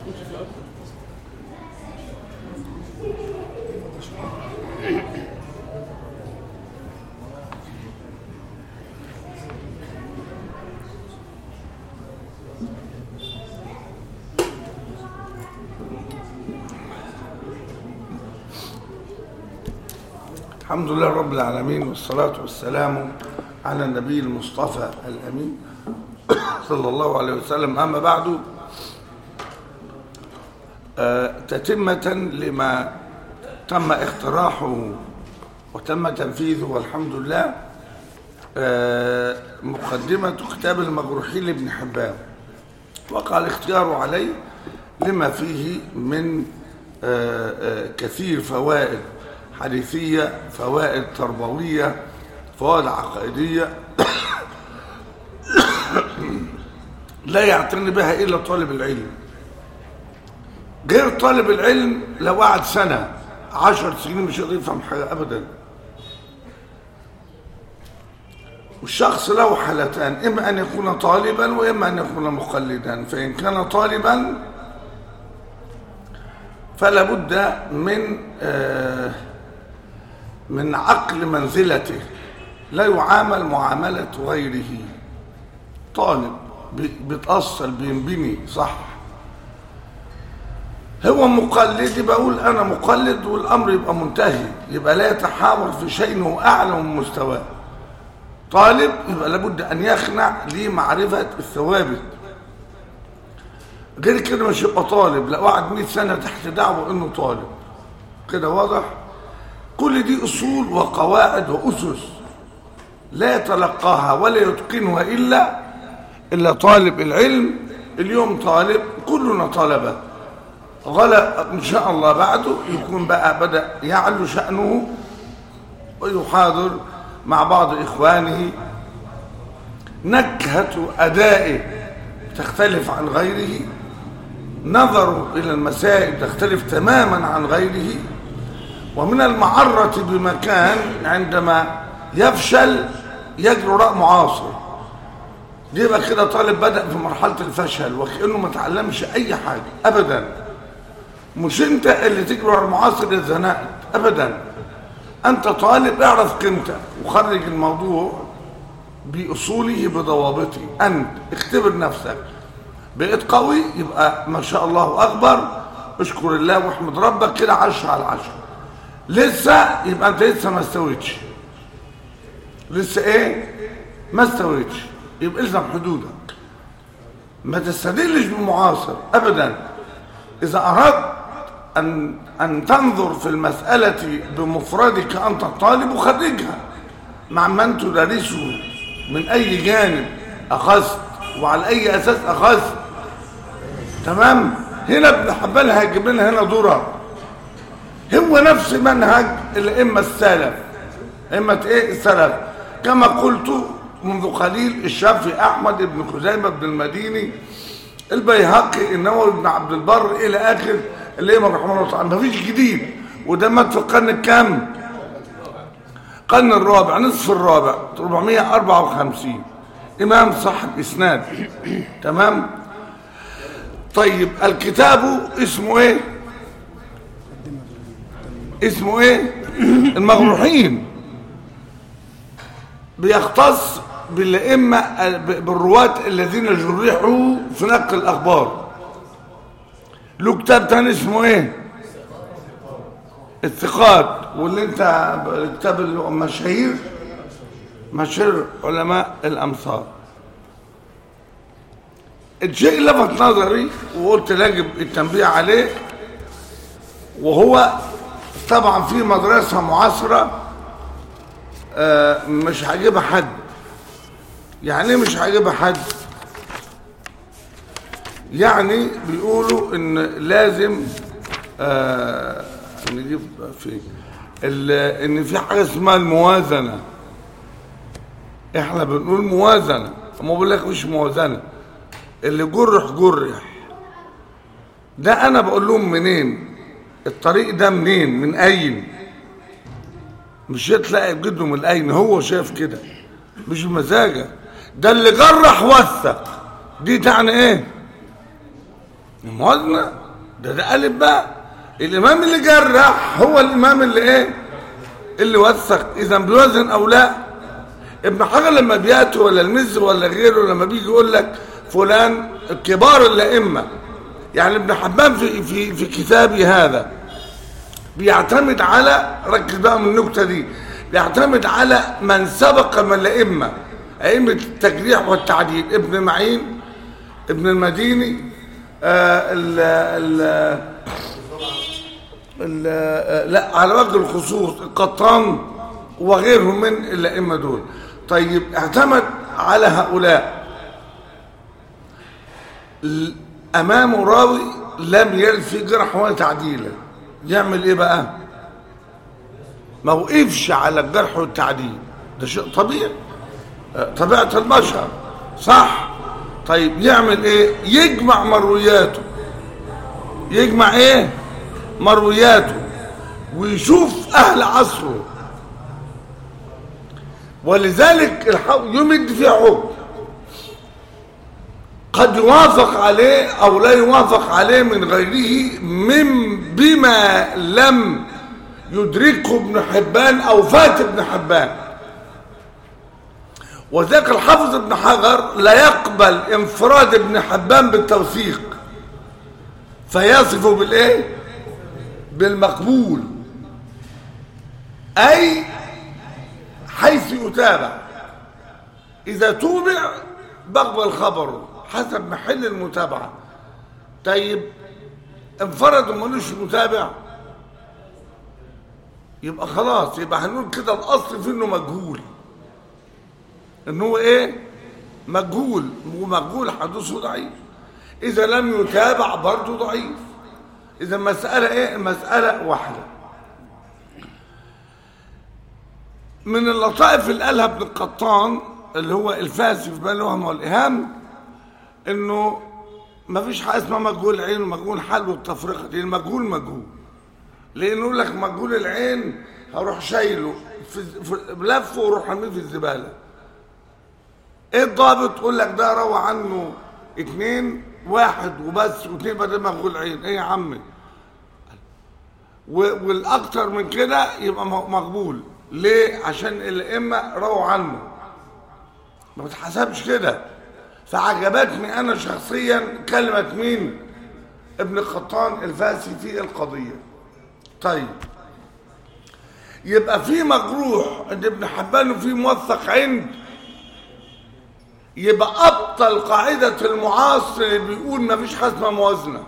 الحمد لله رب العالمين والصلاة والسلام على النبي المصطفى الأمين صلى الله عليه وسلم أما بعد آه، تتمة لما تم اقتراحه وتم تنفيذه والحمد لله آه، مقدمة كتاب المجروحين لابن حبان وقع الاختيار عليه لما فيه من آه، آه، كثير فوائد حديثية فوائد تربوية فوائد عقائدية لا يعتني بها إلا طالب العلم غير طالب العلم لو قعد سنة عشر سنين مش هيقدر يفهم حاجة أبدا والشخص له حالتان إما أن يكون طالبا وإما أن يكون مقلدا فإن كان طالبا فلا بد من آه من عقل منزلته لا يعامل معاملة غيره طالب بيتأصل بينبني صح هو مقلد يبقى اقول انا مقلد والامر يبقى منتهي يبقى لا يتحاور في شيء هو اعلى من مستواه طالب يبقى لابد ان يخنع لمعرفه الثوابت غير كده مش يبقى طالب لا قعد 100 سنه تحت دعوه انه طالب كده واضح كل دي اصول وقواعد واسس لا يتلقاها ولا يتقنها الا الا طالب العلم اليوم طالب كلنا طلبه غلا ان شاء الله بعده يكون بقى بدا يعلو شانه ويحاضر مع بعض اخوانه نكهه ادائه تختلف عن غيره نظره الى المسائل تختلف تماما عن غيره ومن المعرة بمكان عندما يفشل يجري وراء معاصر يبقى كده طالب بدأ في مرحلة الفشل وكأنه ما تعلمش أي حاجة أبدا مش أنت اللي تجري وراء المعاصر الزناء أبدا أنت طالب اعرف قيمتك وخرج الموضوع بأصوله بضوابطه أنت اختبر نفسك بقيت قوي يبقى ما شاء الله أكبر اشكر الله واحمد ربك كده عشرة على عشرة لسه يبقى انت لسه ما استويتش لسه ايه ما استويتش يبقى الزم حدودك ما تستدلش بالمعاصر ابدا اذا اردت ان ان تنظر في المساله بمفردك انت الطالب وخرجها مع من تدرسه من اي جانب اخذت وعلى اي اساس اخذت تمام هنا ابن حبان هيجيب لنا هنا درر هو نفس منهج الائمه السلف ائمه ايه السلف كما قلت منذ قليل الشافعي احمد بن خزيمه بن المديني البيهقي النووي بن عبد البر الى اخر الائمه رحمه الله تعالى مفيش جديد وده مات في القرن الكام القرن الرابع نصف الرابع 454 امام صاحب اسناد تمام طيب الكتاب اسمه ايه اسمه ايه المغروحين بيختص بالائمه بالرواه الذين جرحوا في نقل الاخبار له كتاب تاني اسمه ايه الثقات واللي انت الكتاب اللي هو مشاهير مشاهير علماء الامصار الشيء اللي لفت نظري وقلت يجب التنبيه عليه وهو طبعا في مدرسة معاصرة آه مش هجيبها حد يعني ايه مش هجيبها حد يعني بيقولوا ان لازم آه نجيب في ان في حاجه اسمها الموازنه احنا بنقول موازنه ما بقول لك مش موازنه اللي جرح جرح ده انا بقول لهم منين الطريق ده منين من اين مش تلاقي جده من اين هو شايف كده مش بمزاجه ده اللي جرح وثق دي تعني ايه الموازنة ده ده ألف بقى الإمام اللي جرح هو الإمام اللي إيه اللي وثق إذا بيوزن أو لا ابن حجر لما بيأتي ولا المز ولا غيره لما بيجي يقول لك فلان كبار الأئمة يعني ابن حبان في في في كتابي هذا بيعتمد على ركز بقى من النكته دي بيعتمد على من سبق من الائمه ائمه التجريح والتعديل ابن معين ابن المديني آه ال ال ال آه، لا على وجه الخصوص القطان وغيرهم من الائمه دول طيب اعتمد على هؤلاء ل- امامه راوي لم يرد في جرح ولا تعديلا يعمل ايه بقى ما وقفش على الجرح والتعديل ده شيء طبيعي آه، طبيعه البشر صح طيب يعمل ايه يجمع مروياته يجمع ايه مروياته ويشوف اهل عصره ولذلك الحق يمد فيه حكم قد يوافق عليه او لا يوافق عليه من غيره من بما لم يدركه ابن حبان او فات ابن حبان وذاك الحافظ ابن حجر لا يقبل انفراد ابن حبان بالتوثيق فيصفه بالايه بالمقبول اي حيث يتابع اذا توبع بقبل خبره حسب محل المتابعه طيب انفرد ومالوش متابع يبقى خلاص يبقى هنقول كده الاصل في انه مجهول ان هو ايه مجهول ومجهول حدوثه ضعيف اذا لم يتابع برضه ضعيف اذا المساله ايه المساله واحده من اللطائف اللي قالها ابن القطان اللي هو الفاسي في بال الوهم والايهام انه ما فيش حاجه اسمها مجهول العين ومجهول حال والتفرقه دي المجهول مجهول لانه يقول لك مجهول العين هروح شايله في في لفه واروح ارميه في الزباله ايه الضابط يقول لك ده روى عنه اتنين واحد وبس واتنين بدل مجهول عين ايه يا عمي و- والاكتر من كده يبقى م- مقبول ليه عشان الائمه رووا عنه ما بتحسبش كده فعجبتني انا شخصيا كلمه مين ابن قطان الفاسي في القضيه طيب يبقى في مجروح عند ابن حبان وفي موثق عند يبقى ابطل قاعده المعاصر اللي بيقول ما فيش حسمه موازنه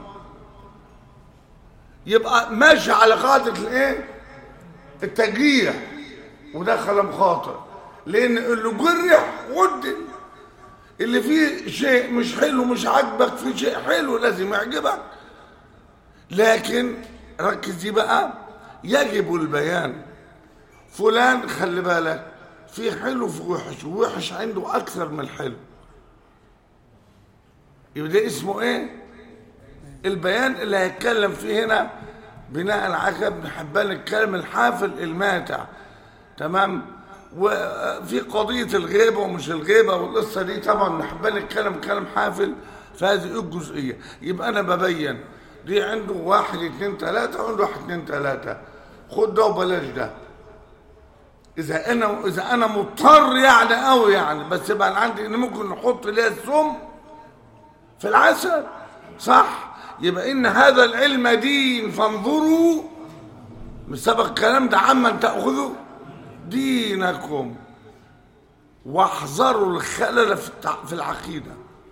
يبقى ماشي على قاعده الايه التجريح وده كلام خاطئ لان اللي جرح قدم اللي فيه شيء مش حلو مش عاجبك في شيء حلو لازم يعجبك لكن ركز دي بقى يجب البيان فلان خلي بالك في حلو وفي وحش ووحش عنده اكثر من الحلو يبقى ده اسمه ايه البيان اللي هيتكلم فيه هنا بناء على ابن حبان الكلام الحافل الماتع تمام وفي قضية الغيبة ومش الغيبة والقصة دي طبعا ابن حبان الكلام كلام حافل فهذه الجزئية يبقى أنا ببين دي عنده واحد اتنين تلاتة وعنده واحد اتنين تلاتة خد ده وبلاش ده إذا أنا إذا أنا مضطر يعني أوي يعني بس يبقى أنا عندي إن ممكن نحط ليها السم في العسل صح يبقى إن هذا العلم دين فانظروا من سبق الكلام ده عمن تأخذوا دينكم واحذروا الخلل في التع- في العقيده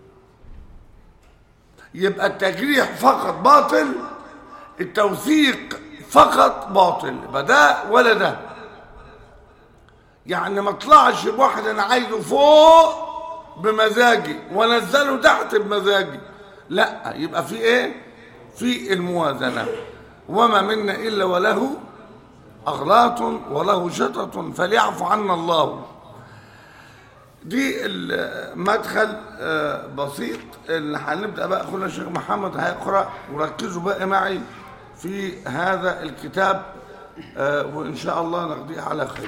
يبقى التجريح فقط باطل التوثيق فقط باطل يبقى ده ولا ده يعني ما اطلعش بواحد انا عايزه فوق بمزاجي وانزله تحت بمزاجي لا يبقى في ايه في الموازنه وما منا الا وله اغلاط وله شطط فليعفو عنا الله دي المدخل آه، بسيط اللي هنبدا بقى اخونا الشيخ محمد هيقرا وركزوا بقى معي في هذا الكتاب آه، وان شاء الله نقضيه على خير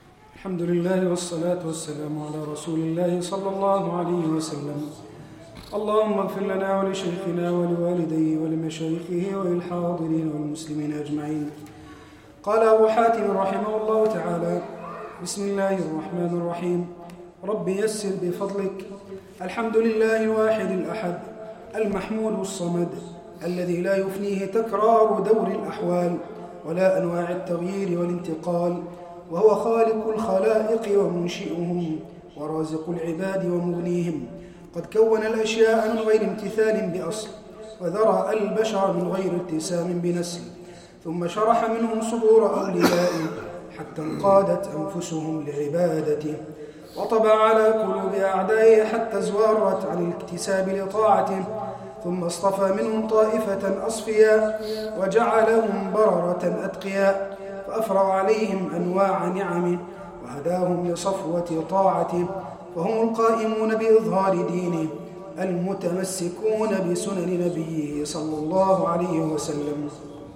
الحمد لله والصلاة والسلام على رسول الله صلى الله عليه وسلم اللهم اغفر لنا ولشيخنا ولوالديه ولمشايخه وللحاضرين والمسلمين أجمعين قال أبو حاتم رحمه الله تعالى بسم الله الرحمن الرحيم رب يسر بفضلك الحمد لله الواحد الأحد المحمود الصمد الذي لا يفنيه تكرار دور الأحوال ولا أنواع التغيير والانتقال وهو خالق الخلائق ومنشئهم ورازق العباد ومغنيهم قد كون الأشياء من غير امتثال بأصل وذرأ البشر من غير اتسام بنسل ثم شرح منهم صدور أوليائه حتى انقادت أنفسهم لعبادته وطبع على قلوب أعدائه حتى زوارت عن الاكتساب لطاعته ثم اصطفى منهم طائفة أصفياء وجعلهم بررة أتقياء فأفرغ عليهم أنواع نعمه وهداهم لصفوة طاعته وهم القائمون بإظهار دينه المتمسكون بسنن نبيه صلى الله عليه وسلم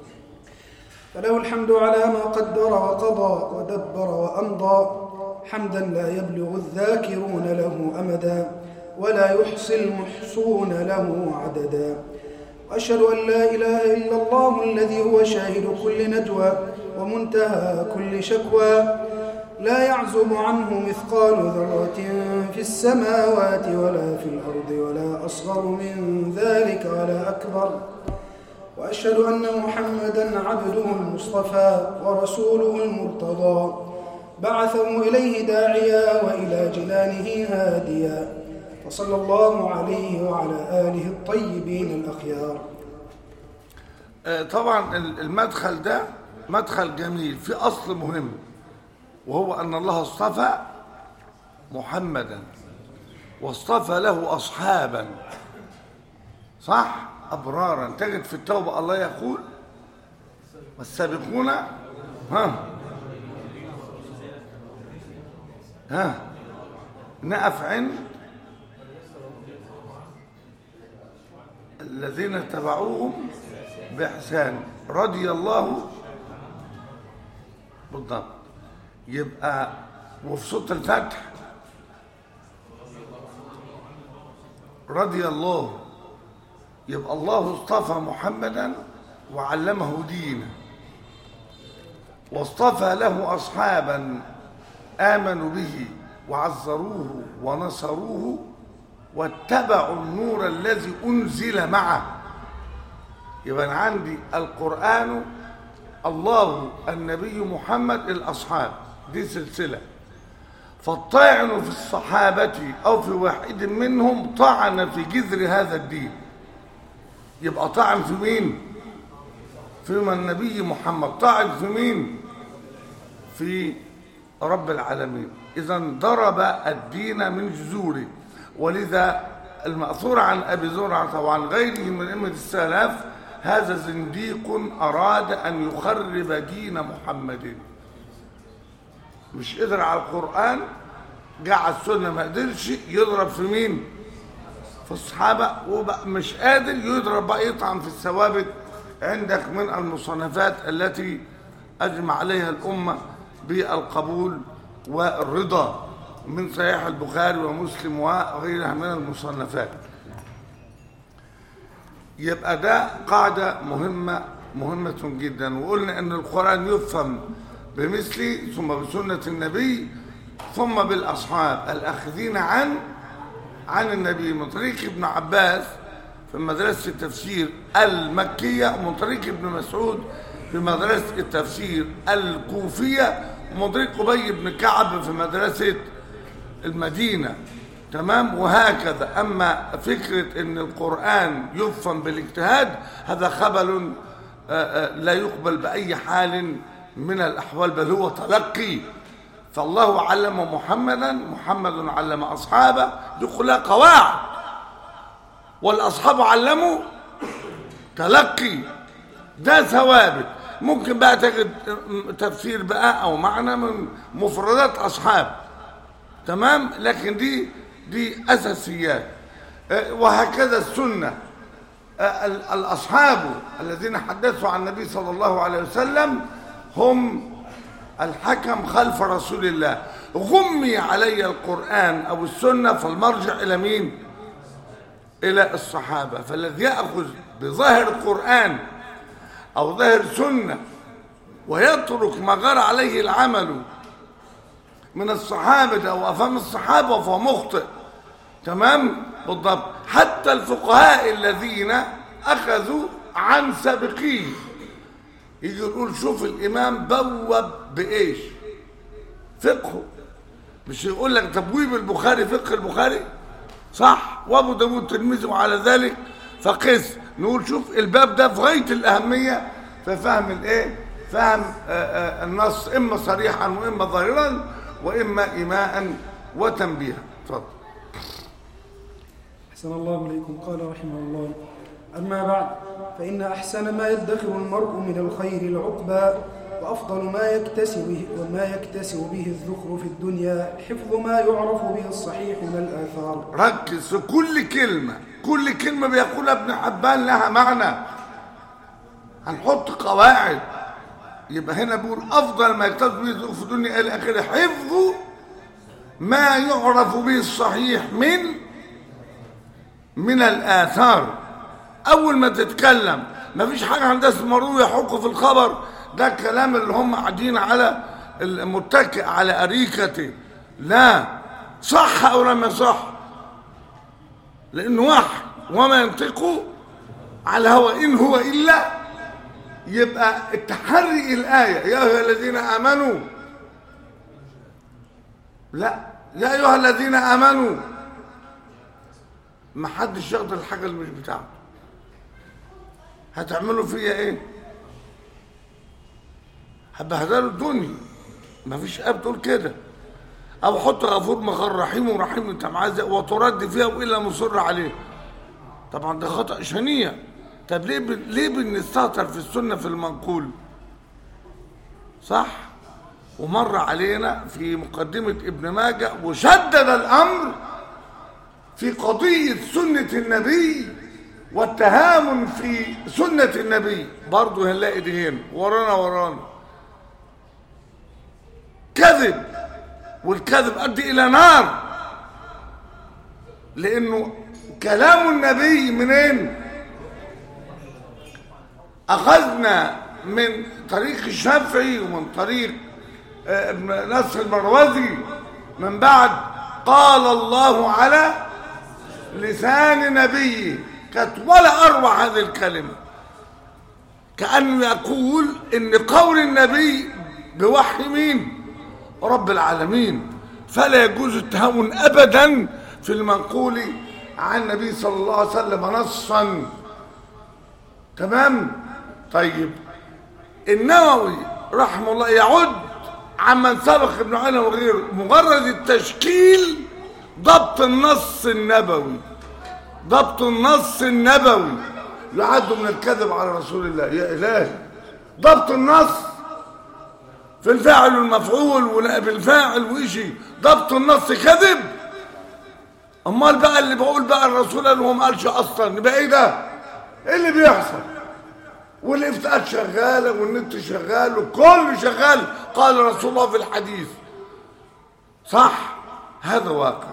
فله الحمد على ما قدر وقضى ودبر وأمضى حمدا لا يبلغ الذاكرون له أمدا ولا يحصي المحصون له عددا وأشهد أن لا إله إلا الله الذي هو شاهد كل نجوى ومنتهى كل شكوى لا يعزب عنه مثقال ذرة في السماوات ولا في الأرض ولا أصغر من ذلك ولا أكبر وأشهد أن محمدا عبده المصطفى ورسوله المرتضى بعثه إليه داعيا وإلى جنانه هاديا فصلى الله عليه وعلى آله الطيبين الأخيار آه، طبعا المدخل ده مدخل جميل في أصل مهم وهو أن الله اصطفى محمدا واصطفى له أصحابا صح أبرارا تجد في التوبة الله يقول والسابقون ها ها نقف عند الذين اتبعوهم بإحسان رضي الله بالضبط يبقى وفي صوت الفتح رضي الله يبقى الله اصطفى محمدا وعلمه دينا واصطفى له أصحابا آمنوا به وعزروه ونصروه واتبعوا النور الذي أنزل معه يبقى أنا عندي القرآن الله النبي محمد الأصحاب دي سلسلة فالطعن في الصحابة أو في واحد منهم طعن في جذر هذا الدين يبقى طعن في مين فيما النبي محمد طعن في مين في رب العالمين إذا ضرب الدين من جذوره ولذا المأثور عن أبي زرعة وعن غيره من أئمة السلف هذا زنديق أراد أن يخرب دين محمد مش قدر على القرآن جاء على السنة ما قدرش يضرب في مين في الصحابة ومش قادر يضرب بقى يطعن في الثوابت عندك من المصنفات التي أجمع عليها الأمة بالقبول والرضا من صحيح البخاري ومسلم وغيرها من المصنفات يبقى ده قاعدة مهمة مهمة جدا وقلنا ان القرآن يفهم بمثل ثم بسنة النبي ثم بالأصحاب الأخذين عن عن النبي من طريق ابن عباس في مدرسة التفسير المكية ومن طريق ابن مسعود في مدرسة التفسير الكوفية ومن طريق أبي بن كعب في مدرسة المدينة تمام وهكذا أما فكرة أن القرآن يفهم بالاجتهاد هذا خبل لا يقبل بأي حال من الأحوال بل هو تلقي فالله علم محمدا محمد علم أصحابه دي كلها قواعد والأصحاب علموا تلقي ده ثوابت ممكن بقى تجد تفسير بقى أو معنى من مفردات أصحاب تمام لكن دي دي أساسيات وهكذا السنة الأصحاب الذين حدثوا عن النبي صلى الله عليه وسلم هم الحكم خلف رسول الله غمي علي القرآن أو السنة فالمرجع إلى مين إلى الصحابة فالذي يأخذ بظاهر القرآن أو ظاهر سنة ويترك ما غار عليه العمل من الصحابة أو أفهم الصحابة فهو مخطئ تمام بالضبط حتى الفقهاء الذين أخذوا عن سابقين يجي يقول شوف الإمام بوب بإيش فقهه مش يقول لك تبويب البخاري فقه البخاري صح وابو داود تلميذه وعلى ذلك فقس نقول شوف الباب ده في غايه الاهميه في فهم الايه فهم آه، آه، النص اما صريحا واما ظاهرا واما ايماء وتنبيها اتفضل أحسن الله إليكم قال رحمه الله أما بعد فإن أحسن ما يدخر المرء من الخير العقبى وأفضل ما يكتسب وما يكتسب به الذخر في الدنيا حفظ ما يعرف به الصحيح من الآثار ركز في كل كلمة كل كلمة بيقولها ابن حبان لها معنى هنحط قواعد يبقى هنا بيقول أفضل ما يكتسب به الذخر في الدنيا إلى آخره حفظ ما يعرف به الصحيح من من الآثار أول ما تتكلم ما فيش حاجة هندسة مروي يحق في الخبر ده الكلام اللي هم قاعدين على المتكئ على أريكته لا صح أو لم يصح لأنه وحي وما ينطق على هو إن هو إلا يبقى التحري الآية يا أيها الذين آمنوا لا يا أيها الذين آمنوا ما حدش ياخد الحاجة اللي مش بتاعته هتعملوا فيا ايه هبهدلوا الدنيا ما فيش اب تقول كده او حط غفور مغفور رحيم ورحيم انت معاه زي- وترد فيها والا مصر عليه طبعا ده خطا شنيع طب ليه ب... ليه بنستهتر في السنه في المنقول صح ومر علينا في مقدمه ابن ماجه وشدد الامر في قضية سنة النبي والتهامن في سنة النبي برضه هنلاقي دي هنا ورانا ورانا كذب والكذب أدي إلى نار لأنه كلام النبي منين أخذنا من طريق الشافعي ومن طريق آه، ابن نصر المروزي من بعد قال الله على لسان نبيه كانت ولا أروع هذه الكلمة كأنه يقول إن قول النبي بوحي مين رب العالمين فلا يجوز التهاون أبدا في المنقول عن النبي صلى الله عليه وسلم نصا تمام طيب النووي رحمه الله يعد عمن سبق ابن عيينة وغيره مجرد التشكيل ضبط النص النبوي ضبط النص النبوي يعد من الكذب على رسول الله يا إلهي ضبط النص في الفاعل والمفعول ونائب الفاعل وإشي ضبط النص كذب امال بقى اللي بقول بقى الرسول قال وهو ما قالش اصلا يبقى ايه ده ايه اللي بيحصل والافتاءات شغاله والنت شغال وكله شغال قال رسول الله في الحديث صح هذا واقع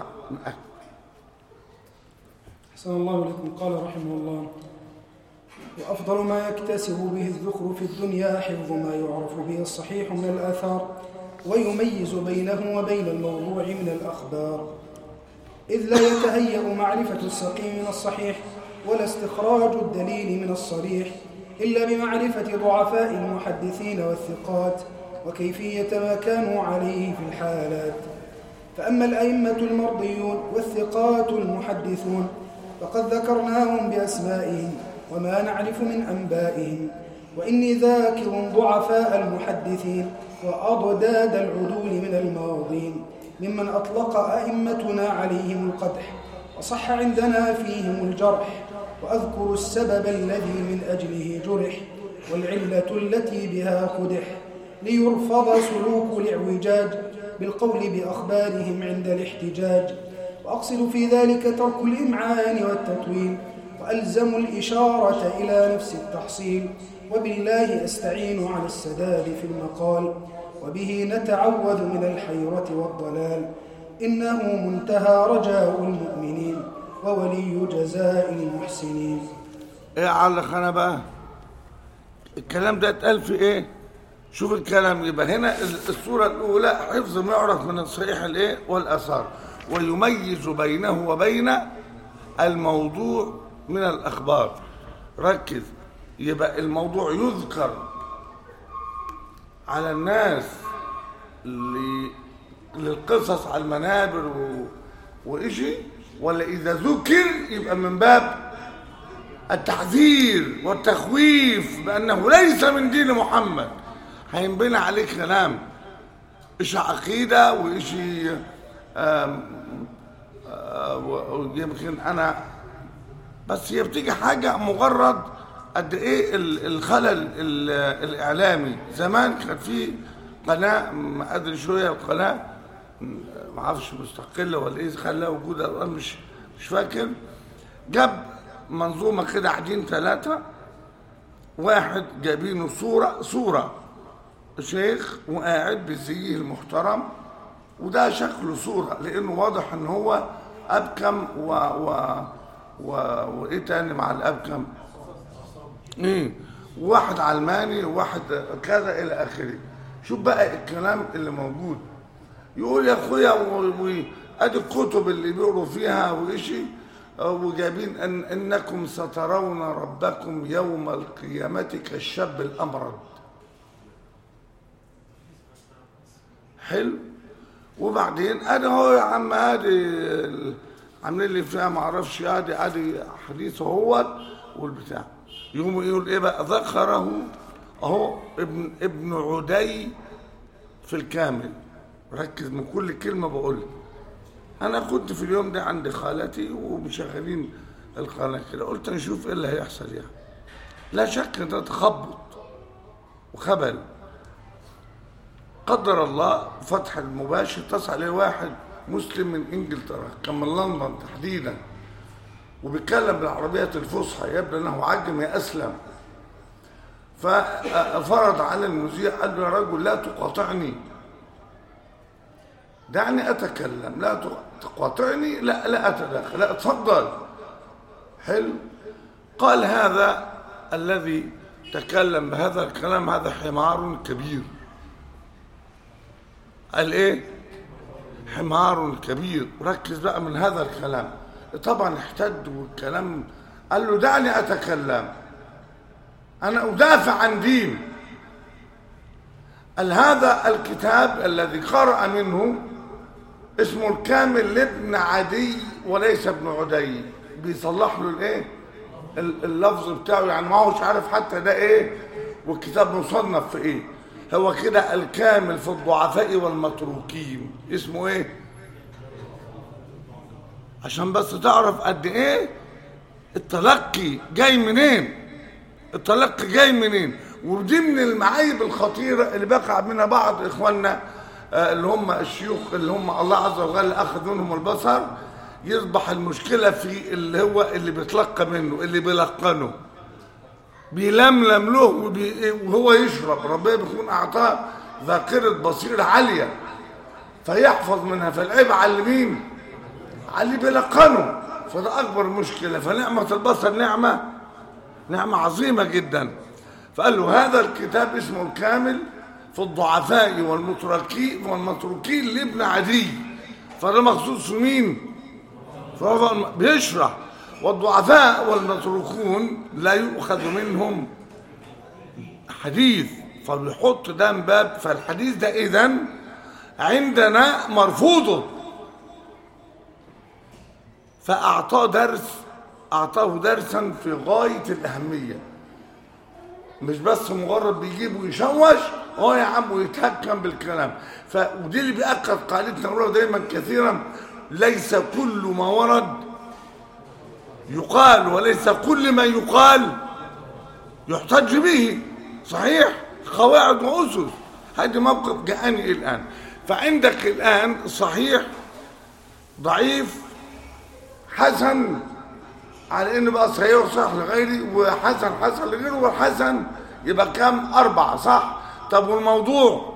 أحسن الله إليكم قال رحمه الله وأفضل ما يكتسب به الذكر في الدنيا حفظ ما يعرف به الصحيح من الآثار ويميز بينه وبين الموضوع من الأخبار إذ لا يتهيأ معرفة السقيم من الصحيح ولا استخراج الدليل من الصريح إلا بمعرفة ضعفاء المحدثين والثقات وكيفية ما كانوا عليه في الحالات فأما الأئمة المرضيون والثقات المحدثون فقد ذكرناهم بأسمائهم وما نعرف من أنبائهم وإني ذاكر ضعفاء المحدثين وأضداد العدول من الماضين ممن أطلق أئمتنا عليهم القدح وصح عندنا فيهم الجرح وأذكر السبب الذي من أجله جرح والعلة التي بها قدح ليرفض سلوك الاعوجاج بالقول بأخبارهم عند الاحتجاج وأقصد في ذلك ترك الإمعان والتطويل وألزم الإشارة إلى نفس التحصيل وبالله أستعين على السداد في المقال وبه نتعوذ من الحيرة والضلال إنه منتهى رجاء المؤمنين وولي جزاء المحسنين ايه علق انا بقى الكلام ده اتقال في ايه شوف الكلام يبقى هنا الصورة الأولى حفظ ما يعرف من الصحيح الايه والآثار ويميز بينه وبين الموضوع من الأخبار ركز يبقى الموضوع يذكر على الناس ل- للقصص على المنابر و... وإشي ولا إذا ذكر يبقى من باب التحذير والتخويف بأنه ليس من دين محمد هينبني عليه كلام إيش عقيدة وإيش آم، آه، ويمكن أنا بس هي بتيجي حاجة مجرد قد إيه ال- الخلل ال- الإعلامي زمان كان في قناة ما أدري شو هي القناة ما اعرفش مستقلة ولا إيه خلاها وجودة الآن مش مش فاكر جاب منظومة كده قاعدين ثلاثة واحد جايبينه صورة صورة شيخ وقاعد بزيه المحترم وده شكله صورة لأنه واضح إن هو أبكم و و و وإيه تاني مع الأبكم؟ إيه واحد علماني وواحد كذا إلى آخره شوف بقى الكلام اللي موجود يقول يا اخويا و- و- ادي الكتب اللي بيقروا فيها وإشي آه، وجايبين أن انكم سترون ربكم يوم القيامة كالشاب الامرد حلو وبعدين ادي هو يا عم ادي ال- عاملين لي فيها ما اعرفش ادي ادي حديث هو والبتاع يقوم يقول ايه بقى ذكره اهو ابن ابن عدي في الكامل ركز من كل كلمة بقولها أنا كنت في اليوم ده عند خالتي ومشغلين القناة كده قلت نشوف إيه اللي هيحصل يعني لا شك إن ده تخبط وخبل قدر الله فتح المباشر اتصل عليه واحد مسلم من انجلترا كان من لندن تحديدا وبيتكلم بالعربية الفصحى يبدو انه عجمي اسلم ففرض على المذيع قال له يا رجل لا تقاطعني دعني اتكلم لا تق- تقاطعني لا لا اتدخل لا اتفضل حلو قال هذا الذي تكلم بهذا الكلام هذا حمار كبير قال ايه حمار كبير ركز بقى من هذا الكلام طبعا احتد والكلام قال له دعني اتكلم انا ادافع عن دين قال هذا الكتاب الذي قرأ منه اسمه الكامل لابن عدي وليس ابن عدي بيصلح له الايه ال- اللفظ بتاعه يعني ما هوش عارف حتى ده ايه والكتاب مصنف في ايه هو كده الكامل في الضعفاء والمتروكين اسمه ايه عشان بس تعرف قد ايه التلقي جاي منين التلقي جاي منين ودي من المعايب الخطيرة اللي بقع منها بعض إخواننا آه، اللي هم الشيوخ اللي هم الله عز وجل أخذ منهم البصر يصبح المشكلة في اللي هو اللي بيتلقى منه اللي بيلقنه بيلملم له وبي- وهو يشرب ربنا بيكون أعطاه ذاكرة بصيرة عالية فيحفظ منها فالعيب على مين؟ على اللي بيلقنه فده أكبر مشكلة فنعمة البصر نعمة نعمة عظيمة جدا فقال له هذا الكتاب اسمه الكامل في الضعفاء والمتركين والمتروكين لابن عدي فده مخصوص في مين؟ فهو الم- بيشرح والضعفاء والمتروكون لا يؤخذ منهم حديث فبيحط ده من باب فالحديث ده اذا عندنا مرفوضه فأعطاه درس أعطاه درسا في غاية الأهمية مش بس مجرد بيجيب ويشوش اه يا عم ويتهكم بالكلام ف ودي اللي بيأكد قاعدتنا نقولها دايما كثيرا ليس كل ما ورد يقال وليس كل ما يقال يحتج به صحيح قواعد وأسس هذا موقف جاءني الآن فعندك الآن صحيح ضعيف حسن على انه بقى صحيح وصح لغيري وحسن حسن لغيره والحسن يبقى كام أربعة صح طب والموضوع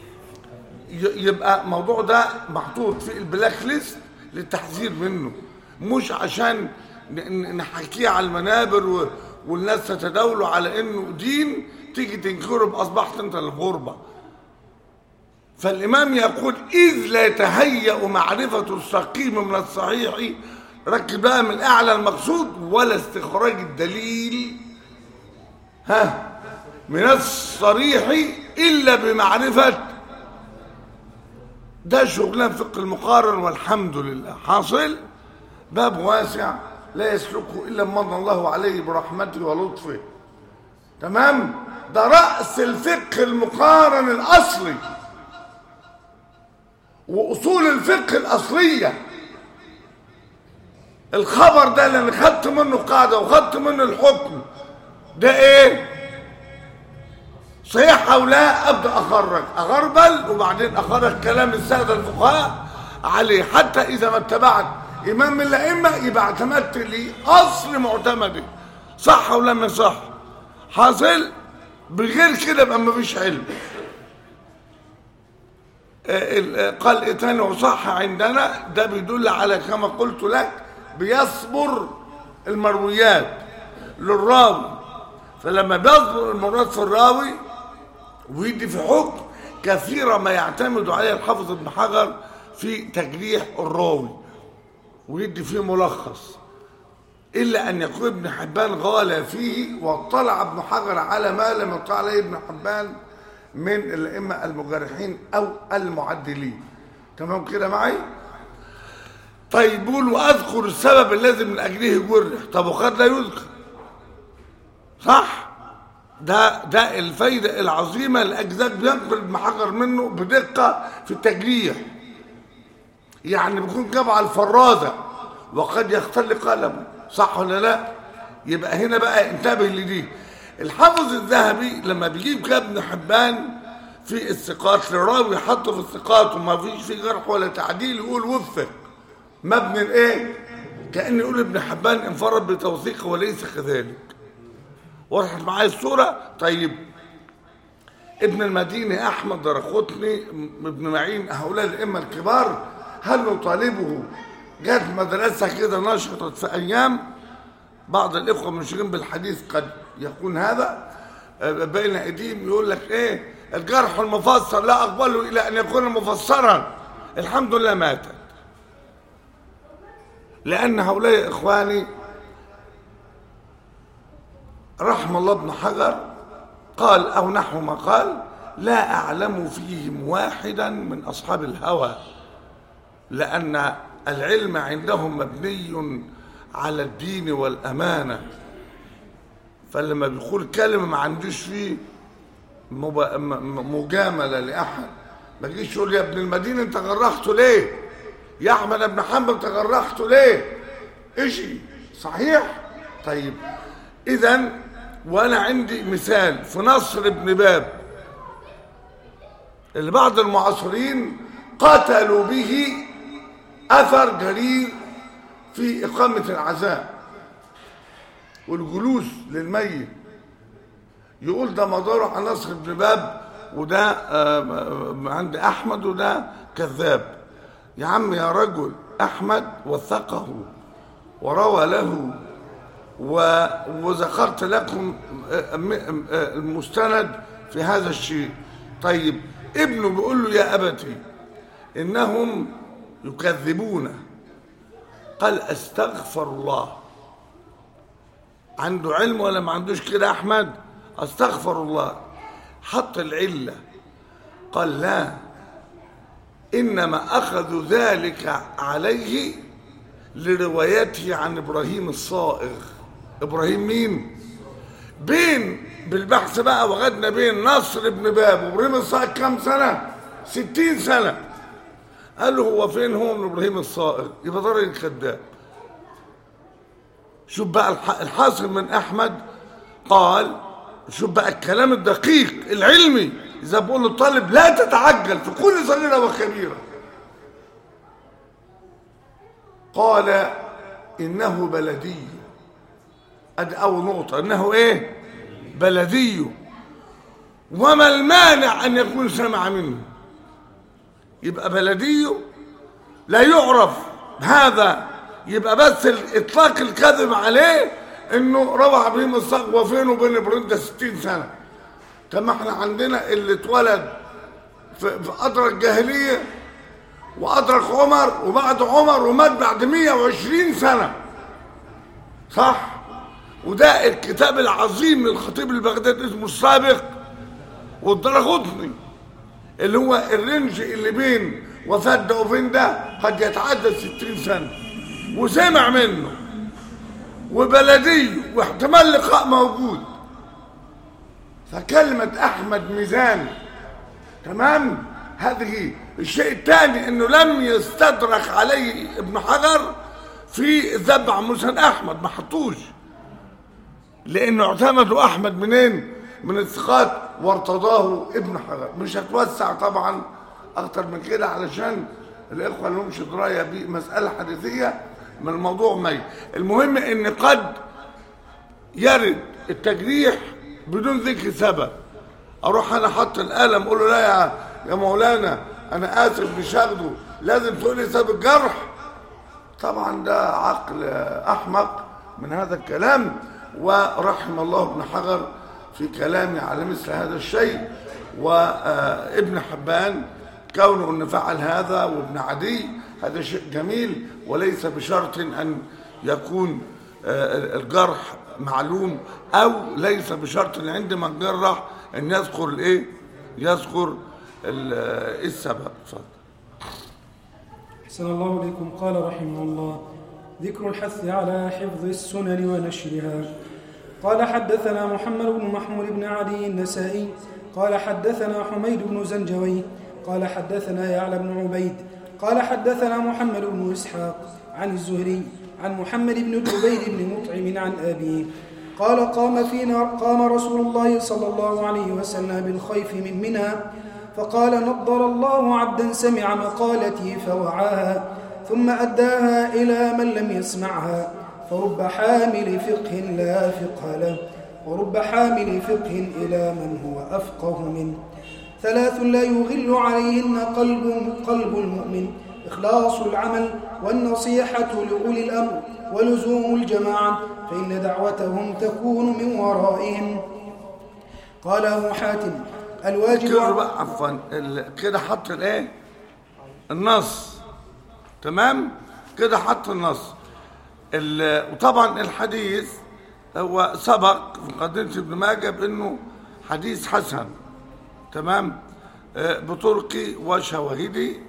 ي- يبقى الموضوع ده محطوط في البلاك ليست للتحذير منه مش عشان ن- ن- نحكيه على المنابر و- والناس تتداولوا على انه دين تيجي تنكره باصبحت انت الغربه فالامام يقول اذ لا يتهيأ معرفه السقيم من الصحيح ركب بقى من اعلى المقصود ولا استخراج الدليل ها من الصريح الا بمعرفه ده شغلان فقه المقارن والحمد لله حاصل باب واسع لا يسلكه الا من من الله عليه برحمته ولطفه تمام ده راس الفقه المقارن الاصلي واصول الفقه الاصليه الخبر ده اللي انا خدت منه قاعده وخدت منه الحكم ده ايه صحيح او لا ابدا اخرج اغربل وبعدين اخرج كلام الساده الفقهاء عليه حتى اذا ما اتبعت امام من الائمه يبقى اعتمدت لي اصل معتمدي صح ولا ما صح حاصل بغير كده يبقى ما فيش علم آه، ال- آه، قال إتاني وصح عندنا ده بيدل على كما قلت لك بيصبر المرويات للراوي فلما بيصبر المرويات في الراوي ويدي في حكم كثيرا ما يعتمد عليه الحافظ ابن حجر في تجريح الراوي ويدي فيه ملخص إلا أن يكون ابن حبان غالى فيه واطلع ابن حجر على ما لم يطلع عليه ابن حبان من الأئمة المجرحين أو المعدلين تمام كده معي؟ طيب بيقول وأذكر السبب الذي من أجله جرح طب وقد لا يذكر صح؟ ده ده الفايدة العظيمة الأجزاء بينقل ابن حجر منه بدقة في التجريح يعني بيكون جاب على الفرازة وقد يختل قلمه صح ولا لا يبقى هنا بقى انتبه لدي الحافظ الذهبي لما بيجيب كده ابن حبان في الثقات لراوي حطه في الثقات وما فيش فيه جرح ولا تعديل يقول وفق مبني الايه كأن يقول ابن حبان انفرد بتوثيقه وليس كذلك وضحت معايا الصورة طيب ابن المديني احمد درقطني ابن معين هؤلاء الائمه الكبار هل نطالبه جت مدرسه كده نشطت في ايام بعض الاخوه المشغولين بالحديث قد يكون هذا آه، بين ايديهم يقول لك ايه الجرح المفسر لا اقبله الى ان يكون مفسرا الحمد لله ماتت لان هؤلاء اخواني رحم الله ابن حجر قال أو نحو ما قال لا أعلم فيهم واحدا من أصحاب الهوى لأن العلم عندهم مبني على الدين والأمانة فلما بيقول كلمة ما عندوش فيه مب- م- م- مجاملة لأحد ما تجيش يقول يا ابن المدينة انت غرخته ليه يا أحمد بن حنبل انت غرخته ليه ايشي صحيح طيب اذا وانا عندي مثال في نصر بن باب اللي بعض المعاصرين قتلوا به اثر جرير في اقامه العزاء والجلوس للميت يقول ده مداره على نصر بن باب وده آه، آه، عند احمد وده كذاب يا عم يا رجل احمد وثقه وروى له و- وذكرت لكم آه، م- آه، المستند في هذا الشيء طيب ابنه بيقول له يا أبتي إنهم يكذبون قال أستغفر الله عنده علم ولا ما عندوش كده أحمد أستغفر الله حط العلة قال لا إنما أخذوا ذلك عليه لروايته عن إبراهيم الصائغ إبراهيم مين؟ بين بالبحث بقى وغدنا بين نصر بن باب وابراهيم الصائغ كم سنة؟ ستين سنة قال له هو فين هو من ابراهيم الصائغ؟ يبقى ده راجل كذاب شوف بقى الح- الحاصل من احمد قال شوف بقى الكلام الدقيق العلمي اذا بقول للطالب لا تتعجل في كل صغيره وكبيره قال انه بلدي ادي اول نقطه انه ايه بلدي وما المانع ان يكون سمع منه يبقى بلدي لا يعرف هذا يبقى بس اطلاق الكذب عليه انه روى ابراهيم الصقر وفين وبين ابراهيم ده 60 سنه طب ما احنا عندنا اللي اتولد في, في ادرك الجاهليه وادرك عمر وبعد عمر ومات بعد 120 سنه صح وده الكتاب العظيم للخطيب البغدادي اسمه السابق والدرغطني اللي هو الرنج اللي بين وفاة ده وبين ده قد يتعدى 60 سنة وسمع منه وبلدي واحتمال لقاء موجود فكلمة أحمد ميزان تمام هذه الشيء الثاني انه لم يستدرك عليه ابن حجر في ذبح مسند احمد ما حطوش لانه اعتمدوا احمد منين من الثقات وارتضاه ابن حجر مش هتوسع طبعا اكتر من كده علشان الاخوه اللي لهمش درايه بمساله حديثيه من الموضوع مي المهم ان قد يرد التجريح بدون ذكر سبب اروح انا احط القلم اقول له لا يا يا مولانا انا اسف مش هاخده لازم تقول لي سبب الجرح طبعا ده عقل احمق من هذا الكلام ورحم الله ابن حجر في كلامه على مثل هذا الشيء وابن حبان كونه ان فعل هذا وابن عدي هذا شيء جميل وليس بشرط ان يكون الجرح معلوم او ليس بشرط ان عندما نجرح ان يذكر الايه يذكر السبب اتفضل أحسن الله إليكم قال رحمه الله ذكر الحث على حفظ السنن ونشرها قال حدثنا محمد بن محمود بن علي النسائي قال حدثنا حميد بن زنجوي قال حدثنا يعلى بن عبيد قال حدثنا محمد بن إسحاق عن الزهري عن محمد بن جبير بن مطعم عن أبيه قال قام فينا قام رسول الله صلى الله عليه وسلم بالخيف من منى فقال نضر الله عبدا سمع مقالتي فوعاها ثم أداها إلى من لم يسمعها فرب حامل فقه لا فقه له ورب حامل فقه إلى من هو أفقه منه ثلاث لا يغل عليهن قلب, قلب المؤمن إخلاص العمل والنصيحة لأولي الأمر ولزوم الجماعة فإن دعوتهم تكون من ورائهم قال أبو حاتم الواجب كده بقى عفوا كده حط الايه النص تمام كده حط النص وطبعا الحديث هو سبق في مقدمه ابن ماجه بانه حديث حسن تمام بطرقي وشواهدي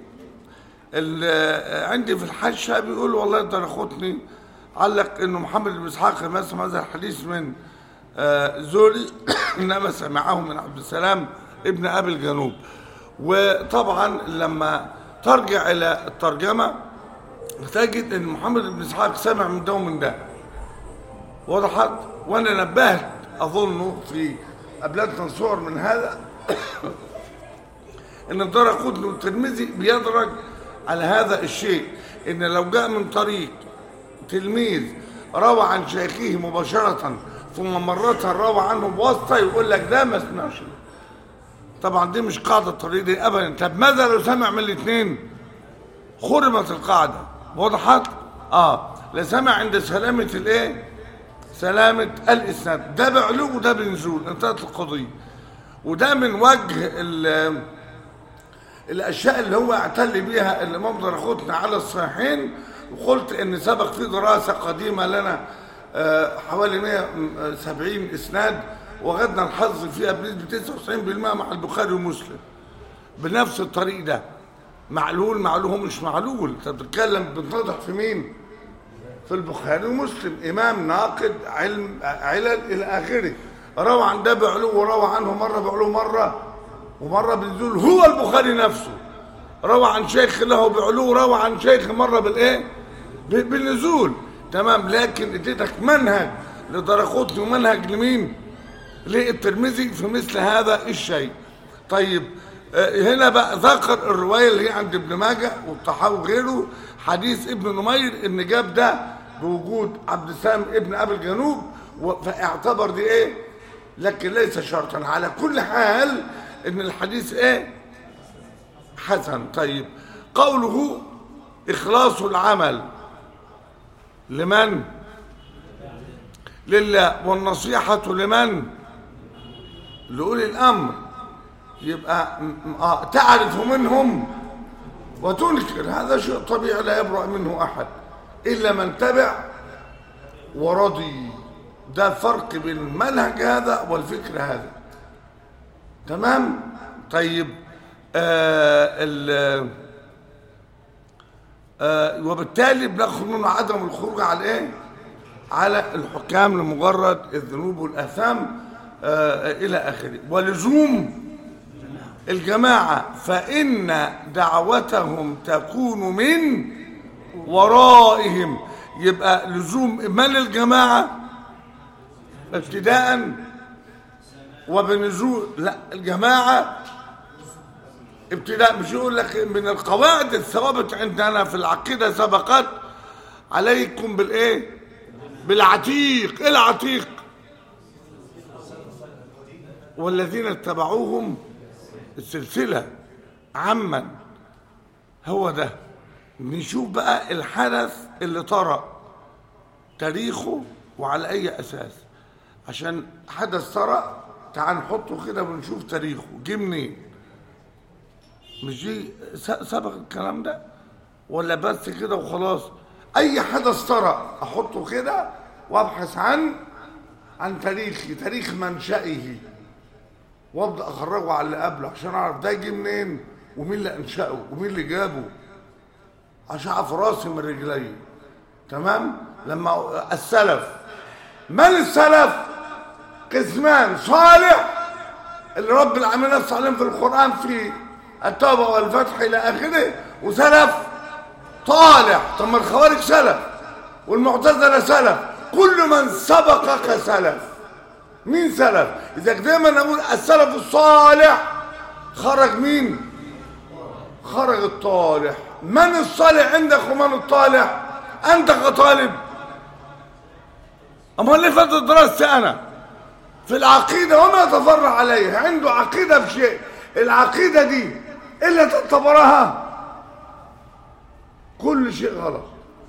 عندي في الحاشيه بيقول والله ده خطني علق انه محمد بن اسحاق ما سمع هذا الحديث من زوري انما سمعه من عبد السلام ابن ابي الجنوب وطبعا لما ترجع الى الترجمه تجد ان محمد بن اسحاق سمع من ده ومن ده وضحت وانا نبهت اظنه في ابلاد صور من هذا ان الدار قطن والترمذي بيدرج على هذا الشيء ان لو جاء من طريق تلميذ روى عن شيخه مباشره ثم مرة روى عنه بواسطة يقول لك ده ما سمعش طبعا دي مش قاعدة الطريق دي أبدا طب ماذا لو سمع من الاثنين خرمت القاعدة وضحت اه لا سمع عند سلامة الايه سلامة الإسناد ده بعلو وده بنزول انتهت القضية وده من وجه الأشياء اللي هو اعتل بيها الإمام درخوتنا على الصحيحين وقلت إن سبق في دراسة قديمة لنا حوالي 170 اسناد وغدنا الحظ فيها بنسبه 99% مع البخاري ومسلم بنفس الطريق ده معلول معلول هو مش معلول انت بتتكلم بتنضح في مين في البخاري ومسلم امام ناقد علم علل الى اخره روى عن ده بعلو وروى عنه مره بعلو مره ومره بنزول هو البخاري نفسه روى عن شيخ له بعلو روى عن شيخ مره بالايه بالنزول تمام لكن اديتك منهج لدرخوتني ومنهج لمين للترمذي في مثل هذا الشيء طيب هنا بقى ذكر الرواية اللي هي عند ابن ماجه والطحاوي وغيره حديث ابن نمير ان جاب ده بوجود عبد السلام ابن ابي الجنوب فاعتبر دي ايه لكن ليس شرطا على كل حال ان الحديث ايه حسن طيب قوله اخلاص العمل لمن لله والنصيحة لمن لأولي الأمر يبقى م- آه تعرف منهم وتنكر هذا شيء طبيعي لا يبرأ منه أحد إلا من تبع ورضي ده الفرق بين المنهج هذا والفكر هذا تمام طيب آه ال آه وبالتالي بناخد منه عدم الخروج على ايه على الحكام لمجرد الذنوب والاثام آه الى اخره ولزوم الجماعه فان دعوتهم تكون من ورائهم يبقى لزوم من الجماعه ابتداء وبنزول لا الجماعه ابتداء مش يقول لك من القواعد الثوابت عندنا في العقيده سبقت عليكم بالايه بالعتيق ايه العتيق والذين اتبعوهم السلسله عما هو ده نشوف بقى الحدث اللي طرأ تاريخه وعلى اي اساس عشان حدث طرأ تعال نحطه كده ونشوف تاريخه جه منين مش دي س- سبق الكلام ده ولا بس كده وخلاص اي حدث طرأ احطه كده وابحث عن عن تاريخي تاريخ منشئه وابدا اخرجه على اللي قبله عشان اعرف ده جه منين ومين اللي انشأه ومين اللي جابه عشان اعرف راسي من رجلي تمام لما السلف من السلف قسمان صالح اللي رب العالمين نص عليهم في القرآن في التوبة والفتح إلى آخره وسلف طالح طب ما الخوارج سلف والمعتزلة سلف كل من سبقك سلف مين سلف إذا دايما نقول السلف الصالح خرج مين خرج الطالح من الصالح عندك ومن الطالح أنت كطالب أما اللي فاتت دراستي أنا في العقيدة وما يتفرع عليها عنده عقيدة بشيء العقيدة دي إلا تعتبرها كل شيء غلط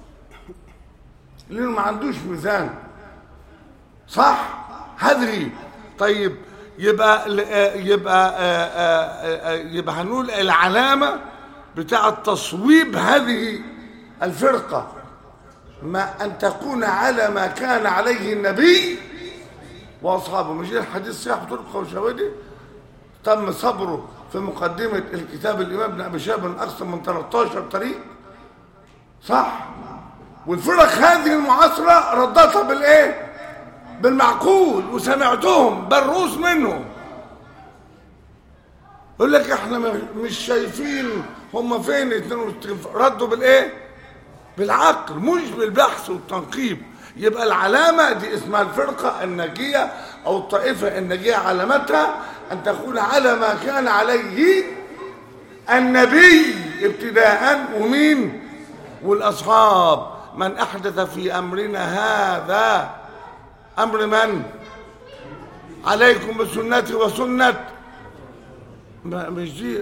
لأنه ما عندوش ميزان صح هدري طيب يبقى يبقى يبقى هنقول العلامة بتاعة تصويب هذه الفرقة ما أن تكون على ما كان عليه النبي واصحابه مش ده الحديث صحيح طرق وشواهده تم صبره في مقدمه الكتاب الامام ابن ابي شيبه من اكثر من 13 طريق صح والفرق هذه المعاصره ردتها بالايه بالمعقول وسمعتهم بالروس منهم يقول لك احنا مش شايفين هم فين 62 ردوا بالايه بالعقل مش بالبحث والتنقيب يبقى العلامة دي اسمها الفرقة الناجية أو الطائفة الناجية علامتها أن تكون على ما كان عليه النبي ابتداء ومين والأصحاب من أحدث في أمرنا هذا أمر من عليكم بسنتي وسنة مش دي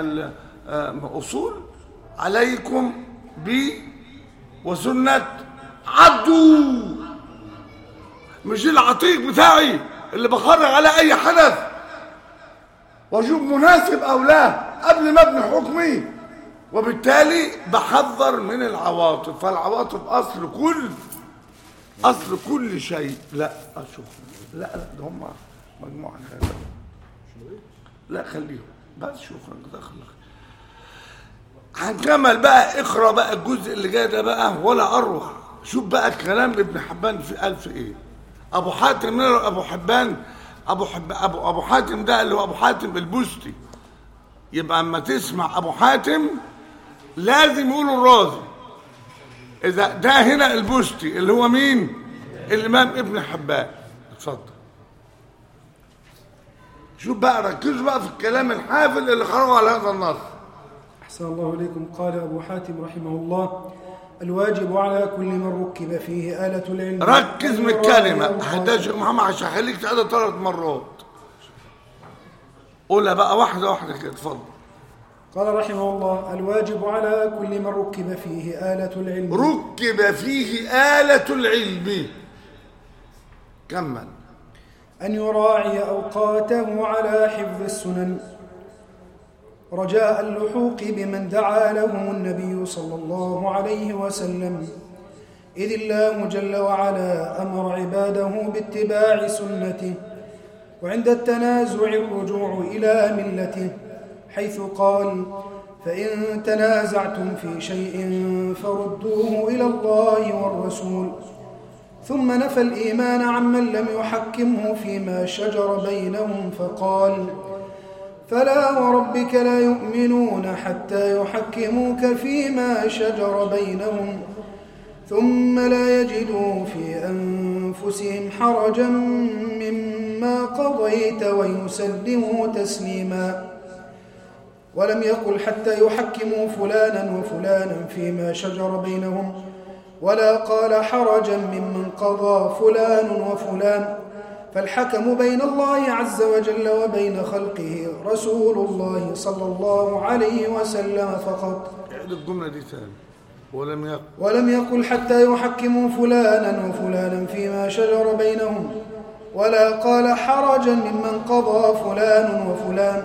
أصول عليكم بي وسنة عدوا مش العتيق بتاعي اللي بخرج على اي حدث واشوف مناسب او لا قبل ما ابني حكمي وبالتالي بحذر من العواطف فالعواطف اصل كل اصل كل شيء لا اشوف لا لا ده هم مجموعه خير لا خليهم بس شوف دخل هنكمل بقى اقرا بقى الجزء اللي جاي ده بقى ولا اروع شوف بقى كلام ابن حبان في قال في ايه ابو حاتم ابو حبان ابو حب ابو ابو حاتم ده اللي هو ابو حاتم البستي يبقى اما تسمع ابو حاتم لازم يقولوا الرازي اذا ده هنا البستي اللي هو مين الامام ابن حبان اتفضل شوف بقى ركزوا بقى في الكلام الحافل اللي خرجوا على هذا النص أحسن الله إليكم قال أبو حاتم رحمه الله الواجب على كل من ركب فيه آلة العلم ركز من الكلمة هداش محمد عشان هخليك تعيدها ثلاث مرات قولها بقى واحدة واحدة كده اتفضل قال رحمه الله الواجب على كل من ركب فيه آلة العلم ركب فيه آلة العلم كمل أن يراعي أوقاته على حفظ السنن رجاء اللحوق بمن دعا لهم النبي صلى الله عليه وسلم إذ الله جل وعلا أمر عباده باتباع سنته وعند التنازع الرجوع إلى ملته حيث قال فإن تنازعتم في شيء فردوه إلى الله والرسول ثم نفى الإيمان عمن لم يحكمه فيما شجر بينهم فقال فلا وربك لا يؤمنون حتى يحكموك فيما شجر بينهم ثم لا يجدوا في أنفسهم حرجا مما قضيت ويسلموا تسليما ولم يقل حتى يحكموا فلانا وفلانا فيما شجر بينهم ولا قال حرجا ممن قضى فلان وفلان فالحكم بين الله عز وجل وبين خلقه رسول الله صلى الله عليه وسلم فقط اعد الجملة دي تاني ولم يقل ولم يقل حتى يحكموا فلانا وفلانا فيما شجر بينهم ولا قال حرجا ممن قضى فلان وفلان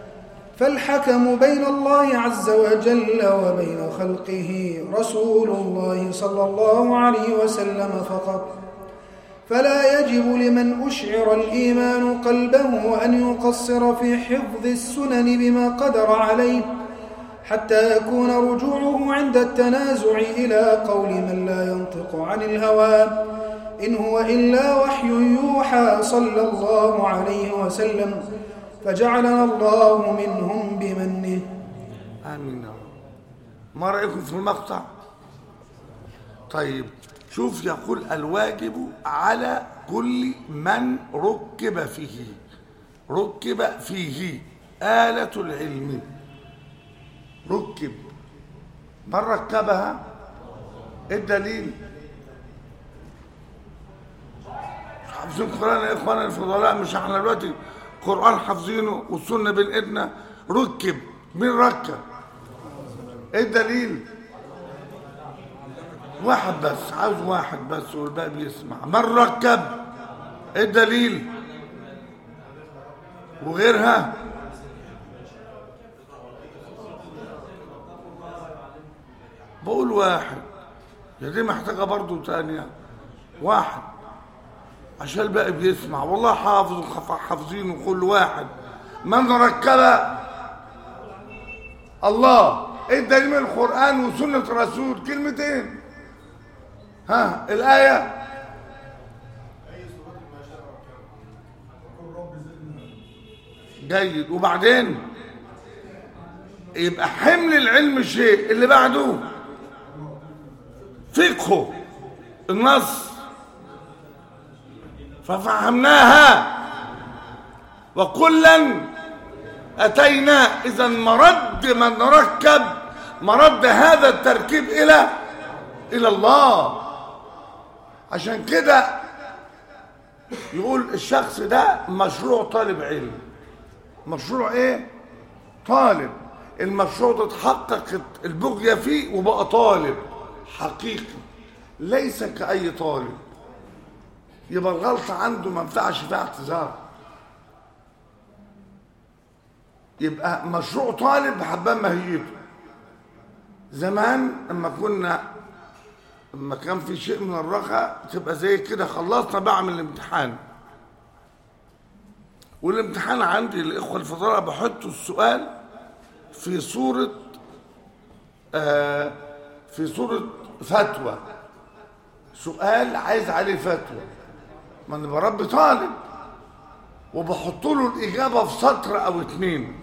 فالحكم بين الله عز وجل وبين خلقه رسول الله صلى الله عليه وسلم فقط فلا يجب لمن أشعر الإيمان قلبه أن يقصر في حفظ السنن بما قدر عليه حتى يكون رجوعه عند التنازع إلى قول من لا ينطق عن الهوى إن هو إلا وحي يوحى صلى الله عليه وسلم فجعلنا الله منهم بمنه آمين يا رب ما رأيكم في المقطع طيب شوف يقول الواجب على كل من ركب فيه ركب فيه آلة العلم ركب من ركبها إيه الدليل حافظين القرآن يا إخوانا الفضلاء مش احنا دلوقتي قرآن حافظينه والسنة بين ايدنا ركب مين ركب ايه الدليل واحد بس عاوز واحد بس والباقي بيسمع من ركب ايه الدليل وغيرها بقول واحد يا دي محتاجة برضو تانية واحد عشان الباقي بيسمع والله حافظ وحافظين وكل واحد من ركب الله ايه الدليل من القرآن وسنة الرسول كلمتين ها الآية جيد وبعدين يبقى حمل العلم شيء اللي بعده فقه النص ففهمناها وكلا أتينا إذا مرد من ركب مرد هذا التركيب إلى إلى الله عشان كده يقول الشخص ده مشروع طالب علم مشروع ايه طالب المشروع ده اتحقق البغية فيه وبقى طالب حقيقي ليس كأي طالب يبقى الغلطة عنده ما ينفعش فيها اعتذار يبقى مشروع طالب بحبان ماهيته زمان لما كنا لما كان في شيء من الرخاء تبقى زي كده خلصنا بعمل الامتحان والامتحان عندي الاخوه الفضلاء بحط السؤال في صوره آه في صوره فتوى سؤال عايز عليه فتوى ما انا بربي طالب وبحط له الاجابه في سطر او اتنين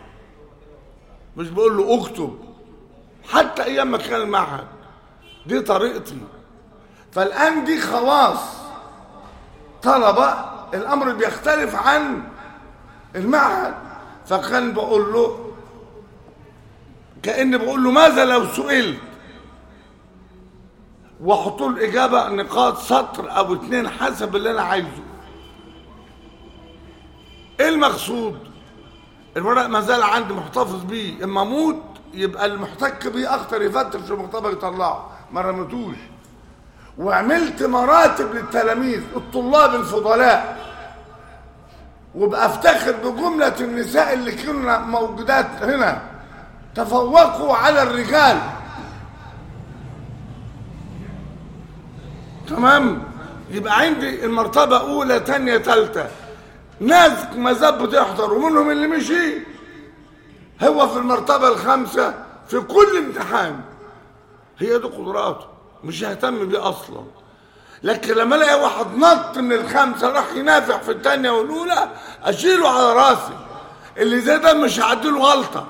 مش بقول له اكتب حتى ايام ما كان المعهد دي طريقتي فالان دي خلاص طلبه الامر بيختلف عن المعهد فكان بقول له كاني بقول له ماذا لو سئلت واحط له الاجابه نقاط سطر او اتنين حسب اللي انا عايزه ايه المقصود الورق ما زال عندي محتفظ بيه اما اموت يبقى المحتك بيه اكتر يفتش في المختبر يطلعه ما رميتوش وعملت مراتب للتلاميذ الطلاب الفضلاء وبقى افتخر بجملة النساء اللي كنا موجودات هنا تفوقوا على الرجال تمام يبقى عندي المرتبة أولى تانية تالتة ناس ما زال بتحضر ومنهم اللي مشي هو في المرتبة الخامسة في كل امتحان هي دي قدراته مش ههتم بيه أصلا لكن لما الاقي واحد نط من الخمسة راح ينافع في التانية والأولى أشيله على راسي اللي زي ده مش هعديله غلطة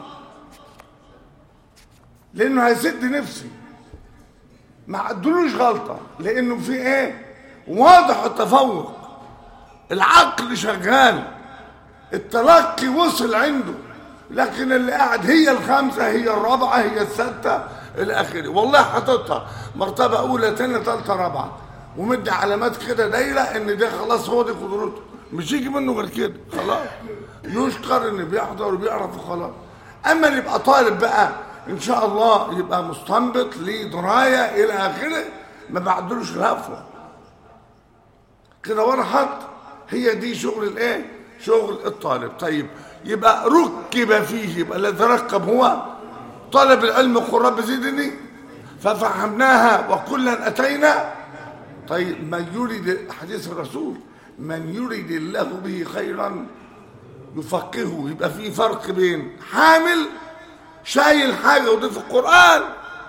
لأنه هيسد نفسي ما عدلوش غلطة لأنه في إيه واضح التفوق العقل شغال التلقي وصل عنده لكن اللي قاعد هي الخامسة هي الرابعة هي الستة إلى آخره والله حاططها مرتبة أولى تانية تالتة رابعة ومدي علامات كده دايرة إن ده خلاص هو دي قدرته مش يجي منه غير كده خلاص يشكر إن بيحضر وبيعرف وخلاص أما اللي يبقى طالب بقى إن شاء الله يبقى مستنبط ليه دراية إلى آخره ما بعدلوش الهفوة كده ورا حط هي دي شغل الايه شغل الطالب طيب يبقى ركب فيه يبقى الذي ركب هو طالب العلم قل رب زدني ففهمناها وكلا اتينا طيب من يريد حديث الرسول من يريد الله به خيرا يفقهه يبقى في فرق بين حامل شايل حاجه ودي في القران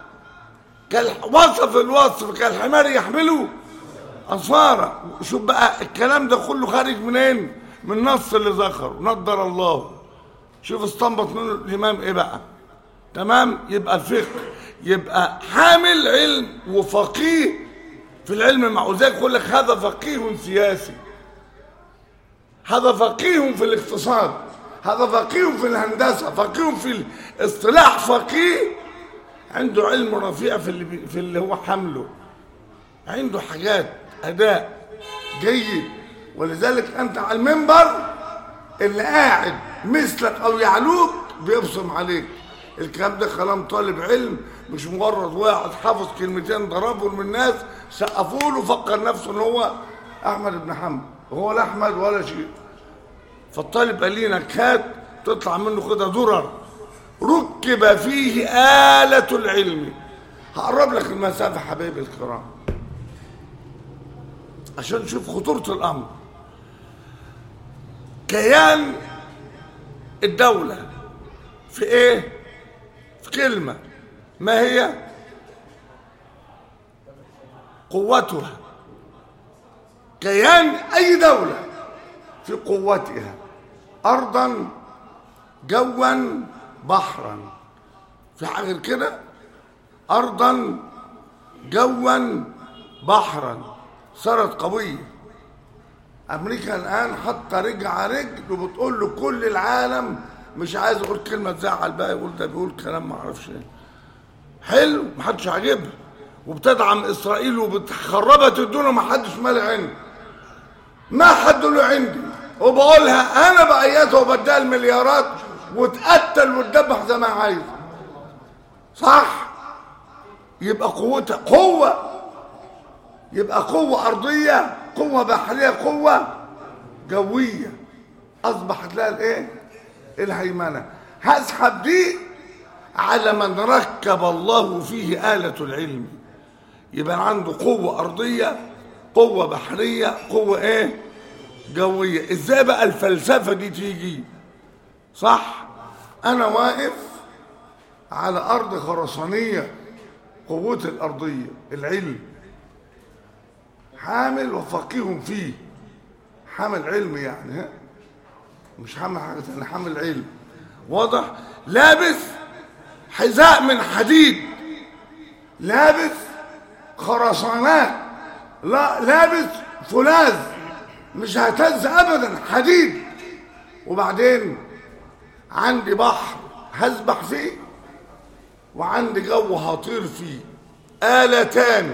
وصف الوصف كالحمار يحمله أصفارة شوف بقى الكلام ده كله خارج منين من النص اللي ذكره نضر الله شوف استنبط منه الإمام إيه بقى تمام يبقى الفقه يبقى حامل علم وفقيه في العلم مع ذلك يقول لك هذا فقيه سياسي هذا فقيه في الاقتصاد هذا فقيه في الهندسة فقيه في الاصطلاح فقيه عنده علم رفيع في اللي, في اللي هو حمله عنده حاجات أداء جيد ولذلك أنت على المنبر اللي قاعد مثلك أو يعلوك بيبصم عليك الكلام ده كلام طالب علم مش مجرد واحد حافظ كلمتين ضربهم من الناس سقفوا له فكر نفسه ان هو احمد بن حنبل هو لا احمد ولا شيء فالطالب قال لي نكات تطلع منه كده درر ركب فيه آلة العلم هقرب لك المسافة حبايبي الكرام عشان نشوف خطورة الأمر كيان الدولة في إيه؟ في كلمة ما هي؟ قوتها كيان أي دولة في قوتها أرضا جوا بحرا في حاجة كده أرضا جوا بحرا صارت قوية أمريكا الآن حتى رجع رجل وبتقول له كل العالم مش عايز أقول كلمة تزعل بقى يقول ده بيقول كلام ما أعرفش إيه حلو محدش عاجبها وبتدعم إسرائيل وبتخربت الدنيا ومحدش مالي عندي ما حد له عندي وبقولها أنا بأيدها وبديها المليارات وتقتل وتدبح زي ما عايز صح يبقى قوتها قوة يبقى قوة أرضية قوة بحرية قوة جوية أصبحت لها الإيه؟ الهيمنة هسحب دي على من ركب الله فيه آلة العلم يبقى عنده قوة أرضية قوة بحرية قوة إيه؟ جوية إزاي بقى الفلسفة دي تيجي صح أنا واقف على أرض خرسانية قوتي الأرضية العلم حامل وفقيه فيه حامل علم يعني ها مش حامل حاجة ثانية حامل علم واضح لابس حذاء من حديد لابس خرسانات لا لابس فولاذ مش هتهز ابدا حديد وبعدين عندي بحر هسبح فيه وعندي جو هطير فيه آلتان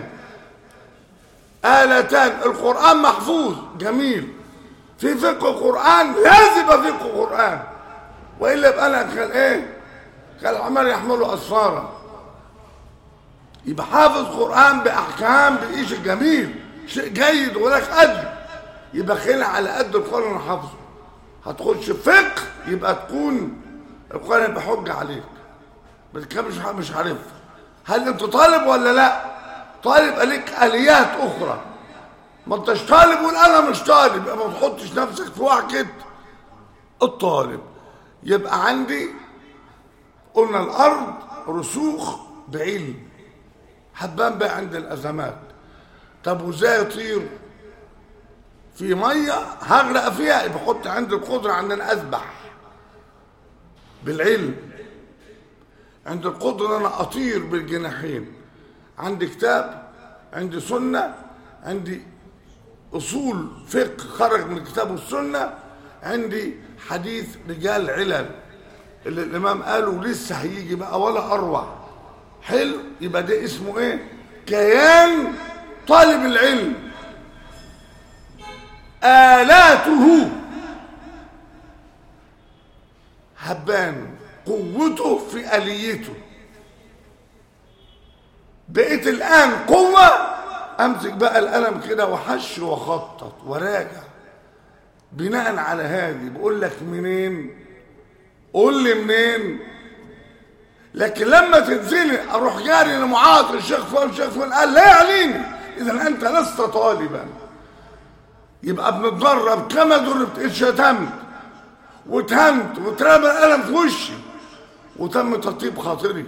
آلتان القرآن محفوظ جميل في فقه القرآن لازم يبقى فقه القرآن والا يبقى انا كان ايه كان العمال يحملوا اسفارا يبقى حافظ قران باحكام بايش جميل شيء جيد ولك اجر يبقى خلع على قد القران اللي حافظه هتخش فقه يبقى تكون القران يبقى حجه عليك بس كده مش مش عارف هل انت طالب ولا لا طالب عليك اليات اخرى ما انتش طالب وقول انا مش طالب يبقى ما تحطش نفسك في وعكه الطالب يبقى عندي قلنا الارض رسوخ بعلم حبان بقى عند الازمات طب وازاي يطير في ميه هغرق فيها يبقى حط عندي القدره ان انا اسبح بالعلم عندي القدره ان انا اطير بالجناحين عندي كتاب عندي سنه عندي اصول فقه خرج من الكتاب والسنه عندي حديث رجال علل اللي الامام قالوا لسه هيجي بقى ولا اروع حلو يبقى ده اسمه ايه كيان طالب العلم آلاته هبان قوته في آليته بقيت الآن قوة أمسك بقى القلم كده وحش وخطط وراجع بناء على هذه بقول لك منين قول لي منين لكن لما تنزلي اروح جاري لمعاذ الشيخ فلان الشيخ فلان قال لا يعنيني اذا انت لست طالبا يبقى بنتدرب كما دربت اتشتمت واتهمت واترمى القلم في وشي وتم تطيب خاطري